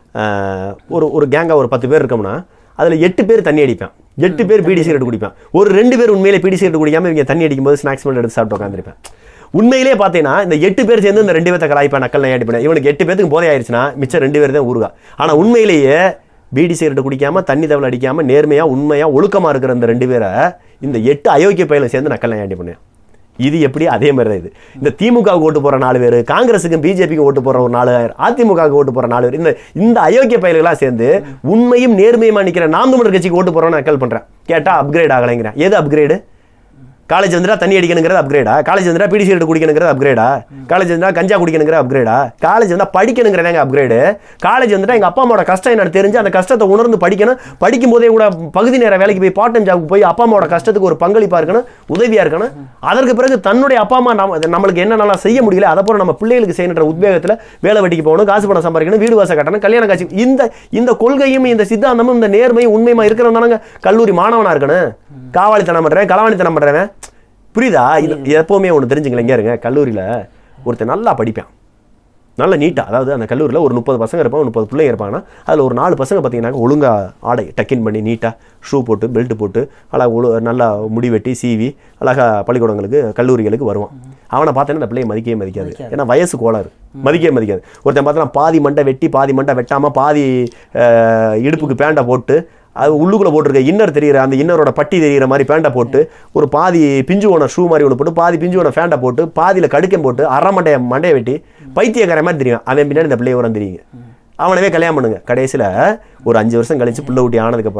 [SPEAKER 2] ஒரு ஒரு கேங்காக ஒரு பத்து பேர் இருக்கோம்னா அதில் எட்டு பேர் தண்ணி அடிப்பேன் எட்டு பேர் பீடி சிகரெட் குடிப்பேன் ஒரு ரெண்டு பேர் உண்மையிலே பீடி சிகரெட் குடிக்காம இவங்க தண்ணி அடிக்கும்போது ஸ்நாக்ஸ் மட்டும் எடுத்து சாப்பிட்டு உட்காந்துருப்பேன் உண்மையிலே பார்த்தீங்கன்னா இந்த எட்டு பேர் சேர்ந்து இந்த ரெண்டு பேர்த்த கலாய்ப்பேன் நக்கல் நான் அடிப்பேன் இவனுக்கு எட்டு பேருக்கு போதை ஆயிடுச்சுன்னா மிச்சம் ரெண்டு பேர் தான் ஊருகா ஆனால் உண்மையிலேயே பீடி சிகரெட் குடிக்காம தண்ணி தவளை அடிக்காம நேர்மையா உண்மையா ஒழுக்கமா இருக்கிற இந்த ரெண்டு பேரை இந்த எட்டு அயோக்கிய பையில சேர்ந்து நக்கல் நான் பண்ணேன் இது எப்படி அதே மாதிரி தான் இது இந்த திமுகவுக்கு ஓட்டு போற நாலு பேர் காங்கிரஸுக்கும் பிஜேபிக்கு ஓட்டு போற ஒரு நாலு பேர் அதிமுகவுக்கு ஓட்டு போற நாலு பேர் இந்த இந்த அயோக்கிய பயல்களா சேர்ந்து உண்மையும் நேர்மையுமா நிக்கிற நாம் தமிழர் கட்சிக்கு ஓட்டு போறோம்னு நக்கல் பண்றேன் கேட்டா அப்கிரேட் ஆகலைங்கிறேன் எது அப்கிரேடு காலேஜ் வந்துட்டா தண்ணி அடிக்கணுங்கிறது அப்கிரேடா காலேஜ் வந்துட்டா பிடி சிகரெட் குடிக்கணுங்கிறது அப்கிரேடா காலேஜ் வந்தா கஞ்சா குடிக்கணுங்கிற அப்கிரேடா காலேஜ் வந்தா படிக்கணுங்கிறதாங்க அப்கிரேடு காலேஜ் வந்துட்டா எங்க அப்பா அம்மாவோட கஷ்டம் என்னன்னு தெரிஞ்சு அந்த கஷ்டத்தை உணர்ந்து படிக்கணும் படிக்கும் போதே கூட பகுதி நேர வேலைக்கு போய் பார்ட் டைம் ஜாபுக்கு போய் அப்பா அம்மாவோட கஷ்டத்துக்கு ஒரு பங்களிப்பா இருக்கணும் உதவியா இருக்கணும் அதற்கு பிறகு தன்னுடைய அப்பா அம்மா நம்ம நம்மளுக்கு என்ன நல்லா செய்ய முடியல அதை போல நம்ம பிள்ளைகளுக்கு செய்யணுன்ற உத்வேகத்துல வேலை வெட்டிக்கு போகணும் காசு பணம் சம்பாதிக்கணும் வீடு வாசல் கட்டணும் கல்யாண காட்சி இந்த இந்த கொள்கையும் இந்த சித்தாந்தமும் இந்த நேர்மையும் உண்மையுமா இருக்கிறவங்க கல்லூரி மாணவனா இருக்கணும் காவாலித்தனம் பண்றேன் களவாணித்தனம் பண்றவன் புரியுதா இது எப்பவுமே ஒன்று தெரிஞ்சுங்களேன் இங்கே இருங்க கல்லூரியில் ஒருத்தன் நல்லா படிப்பான் நல்ல நீட்டாக அதாவது அந்த கல்லூரியில் ஒரு முப்பது பசங்க இருப்பான் முப்பது பிள்ளைங்க இருப்பாங்கன்னா அதில் ஒரு நாலு பசங்க பார்த்தீங்கன்னா ஒழுங்காக ஆடை டக்கின் பண்ணி நீட்டாக ஷூ போட்டு பெல்ட் போட்டு அழகா ஒழு நல்லா முடி வெட்டி சீவி அழகா பள்ளிக்கூடங்களுக்கு கல்லூரிகளுக்கு வருவான் அவனை பார்த்தேன்னா அந்த பிள்ளைய மதிக்கவே மதிக்காது ஏன்னா வயசு கோளாறு மதிக்கவே மதிக்காது ஒருத்தன் பார்த்தா பாதி மண்டை வெட்டி பாதி மண்டை வெட்டாமல் பாதி அஹ், இடுப்புக்கு பேண்டை போட்டு அது உள்ளுக்குள்ள போட்டிருக்க இன்னர் தெரியுற அந்த இன்னரோட பட்டி தெரியுற மாதிரி பேண்டை போட்டு ஒரு பாதி பிஞ்சு ஓன ஷூ மாதிரி ஒன்று போட்டு பாதி பிஞ்சு ஓன ஃபேண்டை போட்டு பாதியில் கடுக்கம் போட்டு அரை மண்டைய மண்டையை வெட்டி பைத்தியக்கார மாதிரி தெரியும் அவன் பின்னாடி இந்த பிள்ளைய வரும் தெரியுங்க அவனவே கல்யாணம் பண்ணுங்க கடைசியில் ஒரு அஞ்சு வருஷம் கழிச்சு பிள்ளை ஊட்டி ஆனதுக்கப்புறம்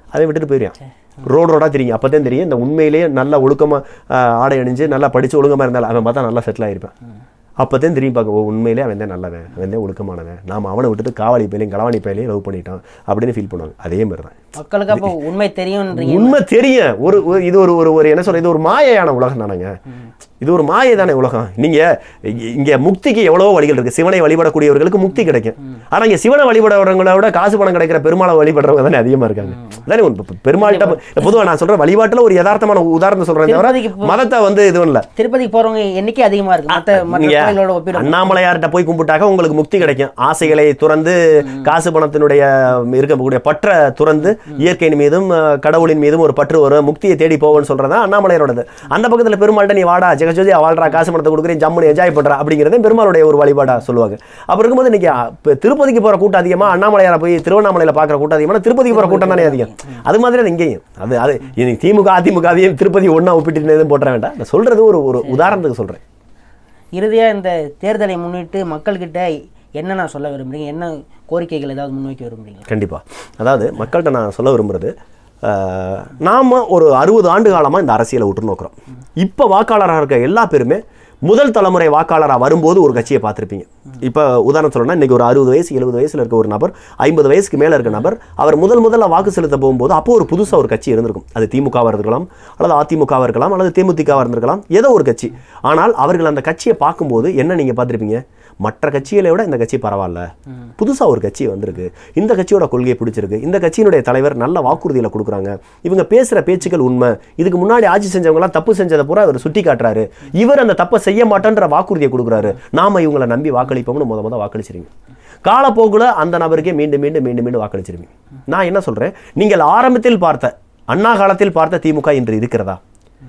[SPEAKER 2] அதை விட்டுட்டு போயிருவான் ரோடு ரோடாக தெரியும் அப்போ தான் தெரியும் இந்த உண்மையிலேயே நல்லா ஒழுக்கமாக ஆடை அணிஞ்சு நல்லா படித்து ஒழுக்கமாக இருந்தாலும் அவன் பார்த்தா நல்லா செட்டில் ஆயிருப்பான் அப்போ தான் தெரியும் பார்க்க ஓ உண்மையிலே அவன் தான் நல்லவன் அவன் தான் ஒழுக்கமானவன் நாம் அவனை விட்டுட்டு காவலி பயிலையும் களவாணி பயிலையும் லவ் பண்ணிட்டான் அப்படின்னு ஃபீல் பண்ணுவாங்க அதே மாதிரி தான்
[SPEAKER 1] மக்களுக்கு அப்போ உண்மை தெரியும்ன்றீங்க
[SPEAKER 2] உண்மை தெரியும் ஒரு ஒரு- இது ஒரு ஒரு ஒரு என்ன சொல்ற இது ஒரு மாயையான உலகம் தானேங்க இது ஒரு மாயை தானே உலகம் நீங்க இ- இங்க முக்திக்கு எவ்வளவோ வழிகள் இருக்கு சிவனை வழிபடக்கூடியவர்களுக்கு முக்தி கிடைக்கும் ஆனா இங்க சிவனை வழிபடுறவங்கள விட காசு பணம் கிடைக்கிற பெருமாளை வழிபடுறவங்க தானே அதிகமா இருக்காங்க அதானே உண்மை. இப்ப பெருமாள்கிட்ட இப்ப பொதுவா நான் சொல்ற வழிபாட்டுல ஒரு யதார்த்தமான உதாரணத்தை சொல்றேன் தவிர
[SPEAKER 1] திருப்பதிக்கு போ-
[SPEAKER 2] மதத்தை வந்து இது இல்ல
[SPEAKER 1] திருப்பதிக்கு போறவங்க எண்ணிக்கை அதிகமா இருக்கு மற்ற மற்ற
[SPEAKER 2] நீங்க
[SPEAKER 1] கோயிலோட ஒப்பிடும்
[SPEAKER 2] அண்ணாமலையார்கிட்ட போய் கும்பிட்டாக்க உங்களுக்கு முக்தி கிடைக்கும் ஆசைகளை துறந்து காசு பணத்தினுடைய இருக்கக்கூடிய பற்ற துறந்து இயற்கையின் மீதும் அஹ், கடவுளின் மீதும் ஒரு பற்று வரும் முக்தியை தேடி போவோம்னு சொல்றதா அண்ணாமலையாரோடது அந்த பக்கத்துல பெருமாள்கிட்ட நீ வாடா ஜெகஜோதியா வாழ்றா காசு பணத்தை கொடுக்குறேன் ஜம்முன்னு என்ஜாய் பண்றா அப்படிங்கிறதே பெருமாளுடைய ஒரு வழிபாடா சொல்லுவாங்க அப்ப இருக்கும்போது இன்னைக்கு அஹ், இப்ப திருப்பதிக்கு போற கூட்டம் அதிகமா அண்ணாமலையாரை போய் திருவண்ணாமலையில பாக்குற கூட்டம் அதிகமா திருப்பதிக்கு போற கூட்டம் தானே அதிகம் அது மாதிரி தான் இங்கேயும் அது அது இன்னைக்கு திமுக அதிமுகவையும் திருப்பதி ஒண்ணா ஒப்பிட்டு எதுவும் போட்டுற வேண்டாம் நான் சொல்றது ஒரு ஒரு உதாரணத்துக்கு சொல்றேன்
[SPEAKER 1] இறுதியா இந்த தேர்தலை முன்னிட்டு மக்கள்கிட்ட என்ன நான் சொல்ல விரும்புறீங்க என்ன கோரிக்கைகள் ஏதாவது முன்வைக்க விரும்புறீங்க
[SPEAKER 2] கண்டிப்பாக அதாவது மக்கள்கிட்ட நான் சொல்ல விரும்புறது அஹ், நாம ஒரு அறுபது ஆண்டு காலமாக இந்த அரசியலை உற்று நோக்கிறோம் இப்போ வாக்காளராக இருக்க எல்லா பேருமே முதல் தலைமுறை வாக்காளராக வரும்போது ஒரு கட்சியை பார்த்துருப்பீங்க இப்போ உதாரணம் சொல்லணும்னா இன்றைக்கி ஒரு அறுபது வயசு எழுபது வயசில் இருக்க ஒரு நபர் ஐம்பது வயசுக்கு மேலே இருக்க நபர் அவர் முதல் முதல்ல வாக்கு செலுத்த போகும்போது அப்போ ஒரு புதுசாக ஒரு கட்சி இருந்திருக்கும் அது திமுகவாக இருக்கலாம் அல்லது அதிமுகவாக இருக்கலாம் அல்லது தேமுதிகவாக இருந்திருக்கலாம் ஏதோ ஒரு கட்சி ஆனால் அவர்கள் அந்த கட்சியை பார்க்கும்போது என்ன நீங்கள் பார்த்துருப்பீங்க மற்ற கட்சிகளை விட இந்த கட்சி பரவாயில்ல புதுசாக ஒரு கட்சி வந்திருக்கு இந்த கட்சியோட கொள்கையை பிடிச்சிருக்கு இந்த கட்சியினுடைய தலைவர் நல்ல வாக்குறுதிகளை கொடுக்குறாங்க இவங்க பேசுகிற பேச்சுக்கள் உண்மை இதுக்கு முன்னாடி ஆட்சி செஞ்சவங்கலாம் தப்பு செஞ்சதை பூரா அவர் சுட்டி காட்டுறாரு இவர் அந்த தப்பை செய்ய மாட்டேன்ற வாக்குறுதியை கொடுக்குறாரு நாம இவங்களை நம்பி வாக்களிப்போம்னு முத முத வாக்களிச்சிருங்க காலப்போக்குல அந்த நபருக்கே மீண்டும் மீண்டும் மீண்டும் மீண்டும் வாக்களிச்சிருவீங்க நான் என்ன சொல்றேன் நீங்கள் ஆரம்பத்தில் பார்த்த அண்ணா காலத்தில் பார்த்த திமுக இன்று இருக்கிறதா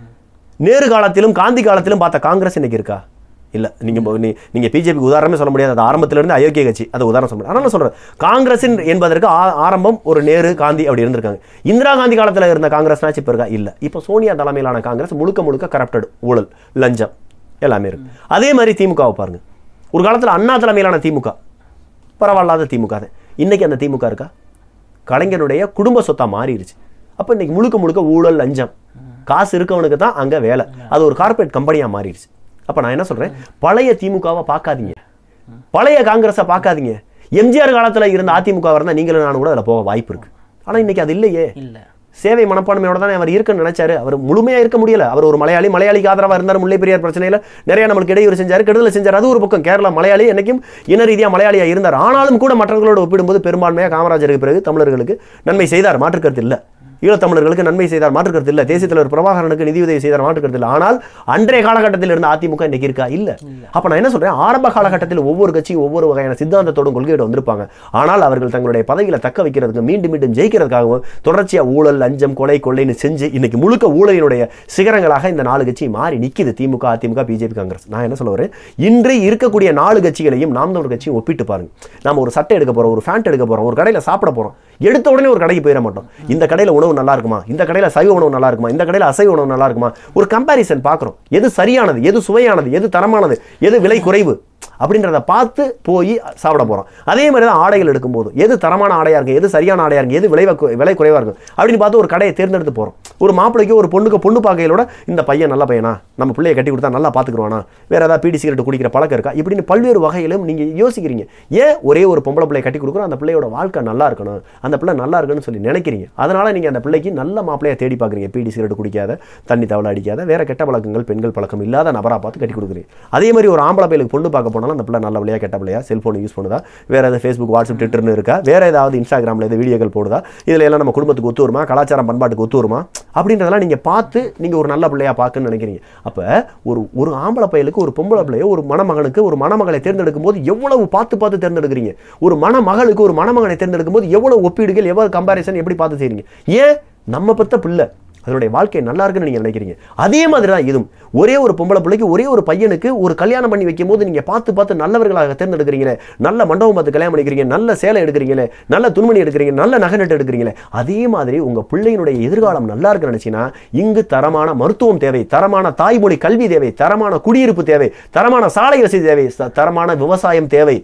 [SPEAKER 2] நேரு காலத்திலும் காந்தி காலத்திலும் பார்த்த காங்கிரஸ் இன்னைக்கு இருக்கா இல்ல நீங்க இப்போ நீ நீங்க பிஜேபிக்கு உதாரணமே சொல்ல முடியாது அது ஆரம்பத்துல இருந்து அயோக்கிய கட்சி அது உதாரணம் சொல்ல முடியாது ஆனால் நான் சொல்றேன் காங்கிரஸின் என்பதற்கு ஆ- ஆரம்பம் ஒரு நேரு காந்தி அப்படி இருந்திருக்காங்க இந்திரா காந்தி காலத்துல இருந்த காங்கிரஸ்னாச்சு இப்போ இருக்கா இல்ல இப்போ சோனியா தலைமையிலான காங்கிரஸ் முழுக்க முழுக்க கரப்டட் ஊழல் லஞ்சம் எல்லாமே இருக்கு அதே மாதிரி திமுகவை பாருங்க ஒரு காலத்துல அண்ணா தலைமையிலான திமுக பரவாயில்லாத திமுக தான் இன்னைக்கு அந்த திமுக இருக்கா கலைஞனுடைய குடும்ப சொத்தா மாறிடுச்சு அப்போ இன்னைக்கு முழுக்க முழுக்க ஊழல் லஞ்சம் காசு இருக்கவனுக்கு தான் அங்கே வேலை அது ஒரு கார்ப்பரேட் கம்பெனியாக மாறிடுச்சு அப்போ நான் என்ன சொல்கிறேன் பழைய திமுகவை பார்க்காதீங்க பழைய காங்கிரஸை பார்க்காதீங்க எம்ஜிஆர் காலத்தில் இருந்த அதிமுக இருந்தால் நீங்களும் நானும் கூட அதில் போக வாய்ப்பு இருக்கு ஆனால் இன்னைக்கு அது இல்லையே
[SPEAKER 1] இல்ல
[SPEAKER 2] சேவை மனப்பான்மையோட தான் அவர் இருக்குன்னு நினைச்சாரு அவர் முழுமையா இருக்க முடியல அவர் ஒரு மலையாளி மலையாளிக்கு ஆதரவா இருந்தார் முல்லை பெரியார் பிரச்சனையில நிறைய நம்மளுக்கு இடையூறு செஞ்சாரு கெடுதல் செஞ்சார் அது ஒரு பக்கம் கேரளா மலையாளி என்னைக்கும் இன ரீதியா மலையாளியா இருந்தார் ஆனாலும் கூட மற்றவர்களோடு ஒப்பிடும்போது பெரும்பான்மையா காமராஜருக்கு பிறகு தமிழர்களுக்கு நன்மை செய்தார் மாற்று கருத்து இல்ல ஈழத்தமிழர்களுக்கு நன்மை செய்தார் மாற்று கருத்து இல்ல தேசிய தலைவர் பிரபாகரனுக்கு நிதியுதவி செய்தார் மாற்று கருத்து இல்ல ஆனால் அன்றைய காலகட்டத்தில் இருந்த அதிமுக இன்னைக்கு இருக்கா இல்ல அப்ப நான் என்ன சொல்றேன் ஆரம்ப காலகட்டத்தில் ஒவ்வொரு கட்சியும் ஒவ்வொரு வகையான சித்தாந்தத்தோடும் கொள்கையோட வந்திருப்பாங்க ஆனால் அவர்கள் தங்களுடைய பதவியில தக்க வைக்கிறதுக்கு மீண்டும் மீண்டும் ஜெயிக்கிறதுக்காகவும் தொடர்ச்சியா ஊழல் லஞ்சம் கொலை கொள்ளைன்னு செஞ்சு இன்னைக்கு முழுக்க ஊழலினுடைய சிகரங்களாக இந்த நாலு கட்சி மாறி நிக்குது திமுக அதிமுக பிஜேபி காங்கிரஸ் நான் என்ன சொல்ல வரேன் இன்று இருக்கக்கூடிய நாலு கட்சிகளையும் நாம் தமிழர் கட்சியும் ஒப்பிட்டு பாருங்க நாம ஒரு சட்டை எடுக்க போறோம் ஒரு ஃபேண்ட் எடுக்க போறோம் ஒரு கடையில சாப்பிட போறோம் எடுத்த உடனே ஒரு கடைக்கு போயிட மாட்டோம் இந்த கடையில உணவு நல்லா இருக்குமா இந்த கடையில சைவ உணவு நல்லா இருக்குமா இந்த கடையில அசைவ உணவு நல்லா இருக்குமா ஒரு கம்பாரிசன் பார்க்குறோம் எது சரியானது எது சுவையானது எது தரமானது எது விலை குறைவு அப்படின்றத பார்த்து போய் சாப்பிட போறோம் அதே மாதிரி தான் ஆடைகள் எடுக்கும்போது எது தரமான ஆடையா இருக்கு எது சரியான ஆடையா இருக்கு எது விலை விலை குறைவா இருக்கும் அப்படின்னு பார்த்து ஒரு கடையை தேர்ந்தெடுத்து போறோம் ஒரு மாப்பிளைக்கு ஒரு பொண்ணுக்கு பொண்ணு பார்க்கையிலோட இந்த பையன் நல்ல பையனா நம்ம பிள்ளையை கட்டி கொடுத்தா நல்லா பார்த்துக்குருவானா வேற ஏதாவது பீடி சிகரெட் குடிக்கிற பழக்கம் இருக்கா இப்படின்னு பல்வேறு வகையிலும் நீங்க யோசிக்கிறீங்க ஏன் ஒரே ஒரு பொம்பளை பிள்ளையை கட்டி கொடுக்குறோம் அந்த பிள்ளையோட வாழ்க்கை நல்லா இருக்கணும் அந்த பிள்ளை நல்லா இருக்குன்னு சொல்லி நினைக்கிறீங்க அதனால நீங்க அந்த பிள்ளைக்கு நல்ல மாப்பிளையை தேடி பார்க்குறீங்க பீடி சிகரெட் குடிக்காத தண்ணி தவளை அடிக்காத வேற கெட்ட பழக்கங்கள் பெண்கள் பழக்கம் இல்லாத நபரா பார்த்து கட்டி கொடுக்குறீங்க அதே மாதிரி ஒரு ஆம்பளை பையலுக்கு பொண்ணு பார்க்க போனாலும் அந்த பிள்ளை நல்ல பிள்ளையா கெட்ட பிள்ளையா செல்போன் யூஸ் பண்ணுதா வேற ஏதாவது ஃபேஸ்புக் வாட்ஸ்அப் ட்விட்டர்னு இருக்கா வேற ஏதாவது இன்ஸ்டாகிராமில் ஏதாவது வீடியோக்கள் போடுதா இதுல எல்லாம் நம்ம குடும்பத்துக்கு ஒத்து வருமா கலாச்சாரம் பண்பாட்டுக்கு ஒத்து வருமா அப்படின்றதெல்லாம் நீங்க பார்த்து நீங்க ஒரு நல்ல பிள்ளையா பார்க்கணும்னு நினைக்கிறீங்க அப்ப ஒரு ஒரு ஆம்பளை பையலுக்கு ஒரு பொம்பளை பிள்ளைய ஒரு மணமகனுக்கு ஒரு மணமகளை தேர்ந்தெடுக்கும் போது எவ்வளவு பார்த்து பார்த்து தேர்ந்தெடுக்கிறீங்க ஒரு மணமகளுக்கு ஒரு மணமகனை தேர்ந்தெடுக்கும் போது எவ்வளவு ஒப்பீடுகள் எவ்வளவு கம்பாரிசன் எப்படி பார்த்து செய்றீங்க ஏன் நம்ம பெத்த பிள்ளை அதனுடைய வாழ்க்கை நல்லா இருக்குன்னு நீங்க நினைக்கிறீங்க அதே மாதிரி தான் இதுவும் ஒரே ஒரு பொம்பளை பிள்ளைக்கு ஒரே ஒரு பையனுக்கு ஒரு கல்யாணம் பண்ணி வைக்கும் போது நீங்க பார்த்து பார்த்து நல்லவர்களாக தேர்ந்தெடுக்கிறீங்களே நல்ல மண்டபம் பார்த்து கல்யாணம் பண்ணிக்கிறீங்க நல்ல சேலை எடுக்கிறீங்களே நல்ல துணிமணி எடுக்கிறீங்க நல்ல நகை நட்டு எடுக்கிறீங்களே அதே மாதிரி உங்க பிள்ளையினுடைய எதிர்காலம் நல்லா இருக்குன்னு நினைச்சீங்கன்னா இங்கு தரமான மருத்துவம் தேவை தரமான தாய்மொழி கல்வி தேவை தரமான குடியிருப்பு தேவை தரமான சாலை வசதி தேவை ச- தரமான விவசாயம் தேவை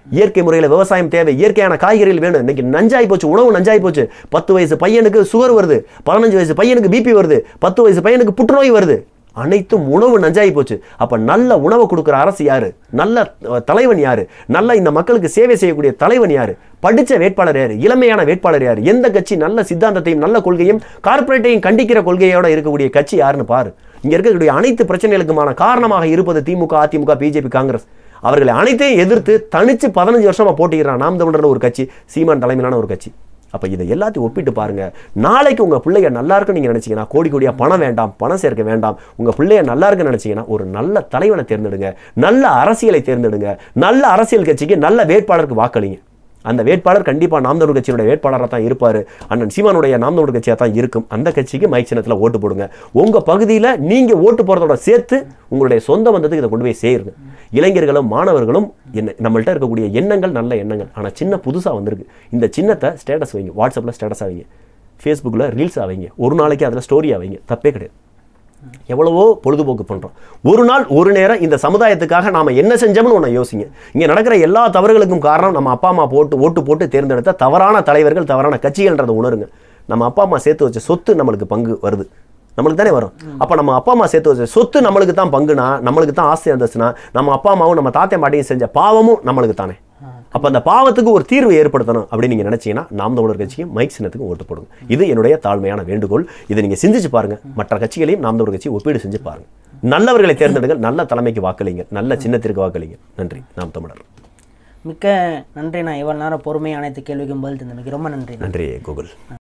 [SPEAKER 2] இயற்கை முறையில் விவசாயம் தேவை இயற்கையான காய்கறிகள் வேணும் இன்னைக்கு நஞ்சாய் போச்சு உணவு நஞ்சாய் போச்சு பத்து வயசு பையனுக்கு சுகர் வருது பதினஞ்சு வயசு பையனுக்கு பிபி வருது பத்து வயசு பையனுக்கு புற்றுநோய் வருது அனைத்தும் உணவு நஞ்சாய் போச்சு அப்ப நல்ல உணவு கொடுக்குற அரசு யாரு நல்ல அஹ், தலைவன் யாரு நல்ல இந்த மக்களுக்கு சேவை செய்யக்கூடிய தலைவன் யாரு படிச்ச வேட்பாளர் யாரு இளமையான வேட்பாளர் யாரு எந்த கட்சி நல்ல சித்தாந்தத்தையும் நல்ல கொள்கையும் கார்ப்பரேட்டையும் கண்டிக்கிற கொள்கையோட இருக்கக்கூடிய கட்சி யாருன்னு பாரு இங்க இருக்கக்கூடிய அனைத்து பிரச்சனைகளுக்குமான காரணமாக இருப்பது திமுக அதிமுக பிஜேபி காங்கிரஸ் அவர்களை அனைத்தையும் எதிர்த்து தனிச்சு பதினஞ்சு வருஷமா போட்டிக்கிறான் நாம் தமிழர் ஒரு கட்சி சீமான் தலைமையிலான ஒரு கட்சி அப்ப இதை எல்லாத்தையும் ஒப்பிட்டு பாருங்க நாளைக்கு உங்க பிள்ளைய நல்லா இருக்குன்னு நீங்க நினைச்சீங்கன்னா கோடி கோடியா பணம் வேண்டாம் பணம் சேர்க்க வேண்டாம் உங்க பிள்ளைய நல்லா இருக்குன்னு நினைச்சீங்கன்னா ஒரு நல்ல தலைவனை தேர்ந்தெடுங்க நல்ல அரசியலை தேர்ந்தெடுங்க நல்ல அரசியல் கட்சிக்கு நல்ல வேட்பாளருக்கு வாக்களிங்க அந்த வேட்பாளர் கண்டிப்பா நாம் தமிழர் கட்சியோட வேட்பாளராக தான் இருப்பாரு அண்ணன் சீமானுடைய நாம் தமிழர் கட்சியாக தான் இருக்கும் அந்த கட்சிக்கு மைக் சின்னத்துல ஓட்டு போடுங்க உங்க பகுதியில நீங்க ஓட்டு போறதோட சேர்த்து உங்களுடைய சொந்த பந்தத்துக்கு இதை கொண்டு போய் சேருங்க இளைஞர்களும் மாணவர்களும் என்ன நம்மள்ட்ட இருக்கக்கூடிய எண்ணங்கள் நல்ல எண்ணங்கள் ஆனா சின்ன புதுசா வந்திருக்கு இந்த சின்னத்தை ஸ்டேட்டஸ் வைங்க வாட்ஸ்அப்ல ஸ்டேட்டஸாக வைங்க ஃபேஸ்புக்கில் ரீல்ஸாக வைங்க ஒரு நாளைக்கு அதில் ஸ்டோரியாக வைங்க தப்பே கிடையாது எவ்வளவோ பொழுதுபோக்கு பண்றோம் ஒரு நாள் ஒரு நேரம் இந்த சமுதாயத்துக்காக நாம என்ன செஞ்சோம்னு ஒன்று யோசிங்க இங்க நடக்கிற எல்லா தவறுகளுக்கும் காரணம் நம்ம அப்பா அம்மா போட்டு ஓட்டு போட்டு தேர்ந்தெடுத்த தவறான தலைவர்கள் தவறான கட்சிகள்ன்றதை உணருங்க நம்ம அப்பா அம்மா சேர்த்து வச்ச சொத்து நம்மளுக்கு பங்கு வருது நம்மளுக்கு தானே வரும் அப்ப நம்ம அப்பா அம்மா சேர்த்து வச்ச சொத்து நம்மளுக்கு தான் பங்குனா நம்மளுக்கு தான் ஆசை இருந்துச்சுன்னா நம்ம அப்பா அம்மாவும் நம்ம தாத்தா பாட்டியும் செஞ்ச பாவமும் நம்மளுக்கு தானே அப்ப அந்த பாவத்துக்கு ஒரு தீர்வு ஏற்படுத்தணும் அப்படின்னு நீங்க நினைச்சீங்கன்னா நாம் தமிழர் கட்சிக்கும் மைக் சின்னத்துக்கும் ஓட்டு போடுங்க இது என்னுடைய தாழ்மையான வேண்டுகோள் இதை நீங்க சிந்திச்சு பாருங்க மற்ற கட்சிகளையும் நாம் தமிழர் கட்சி ஒப்பீடு செஞ்சு பாருங்க நல்லவர்களை தேர்ந்தெடுங்கள் நல்ல தலைமைக்கு வாக்களிங்க நல்ல சின்னத்திற்கு வாக்களிங்க நன்றி நாம் தமிழர்
[SPEAKER 1] மிக்க நன்றி நான் இவ்வளவு நேரம் பொறுமையாக அனைத்து கேள்விக்கும் பதில் தந்தமைக்கு ரொம்ப நன்றி
[SPEAKER 2] நன்றி கூகுள்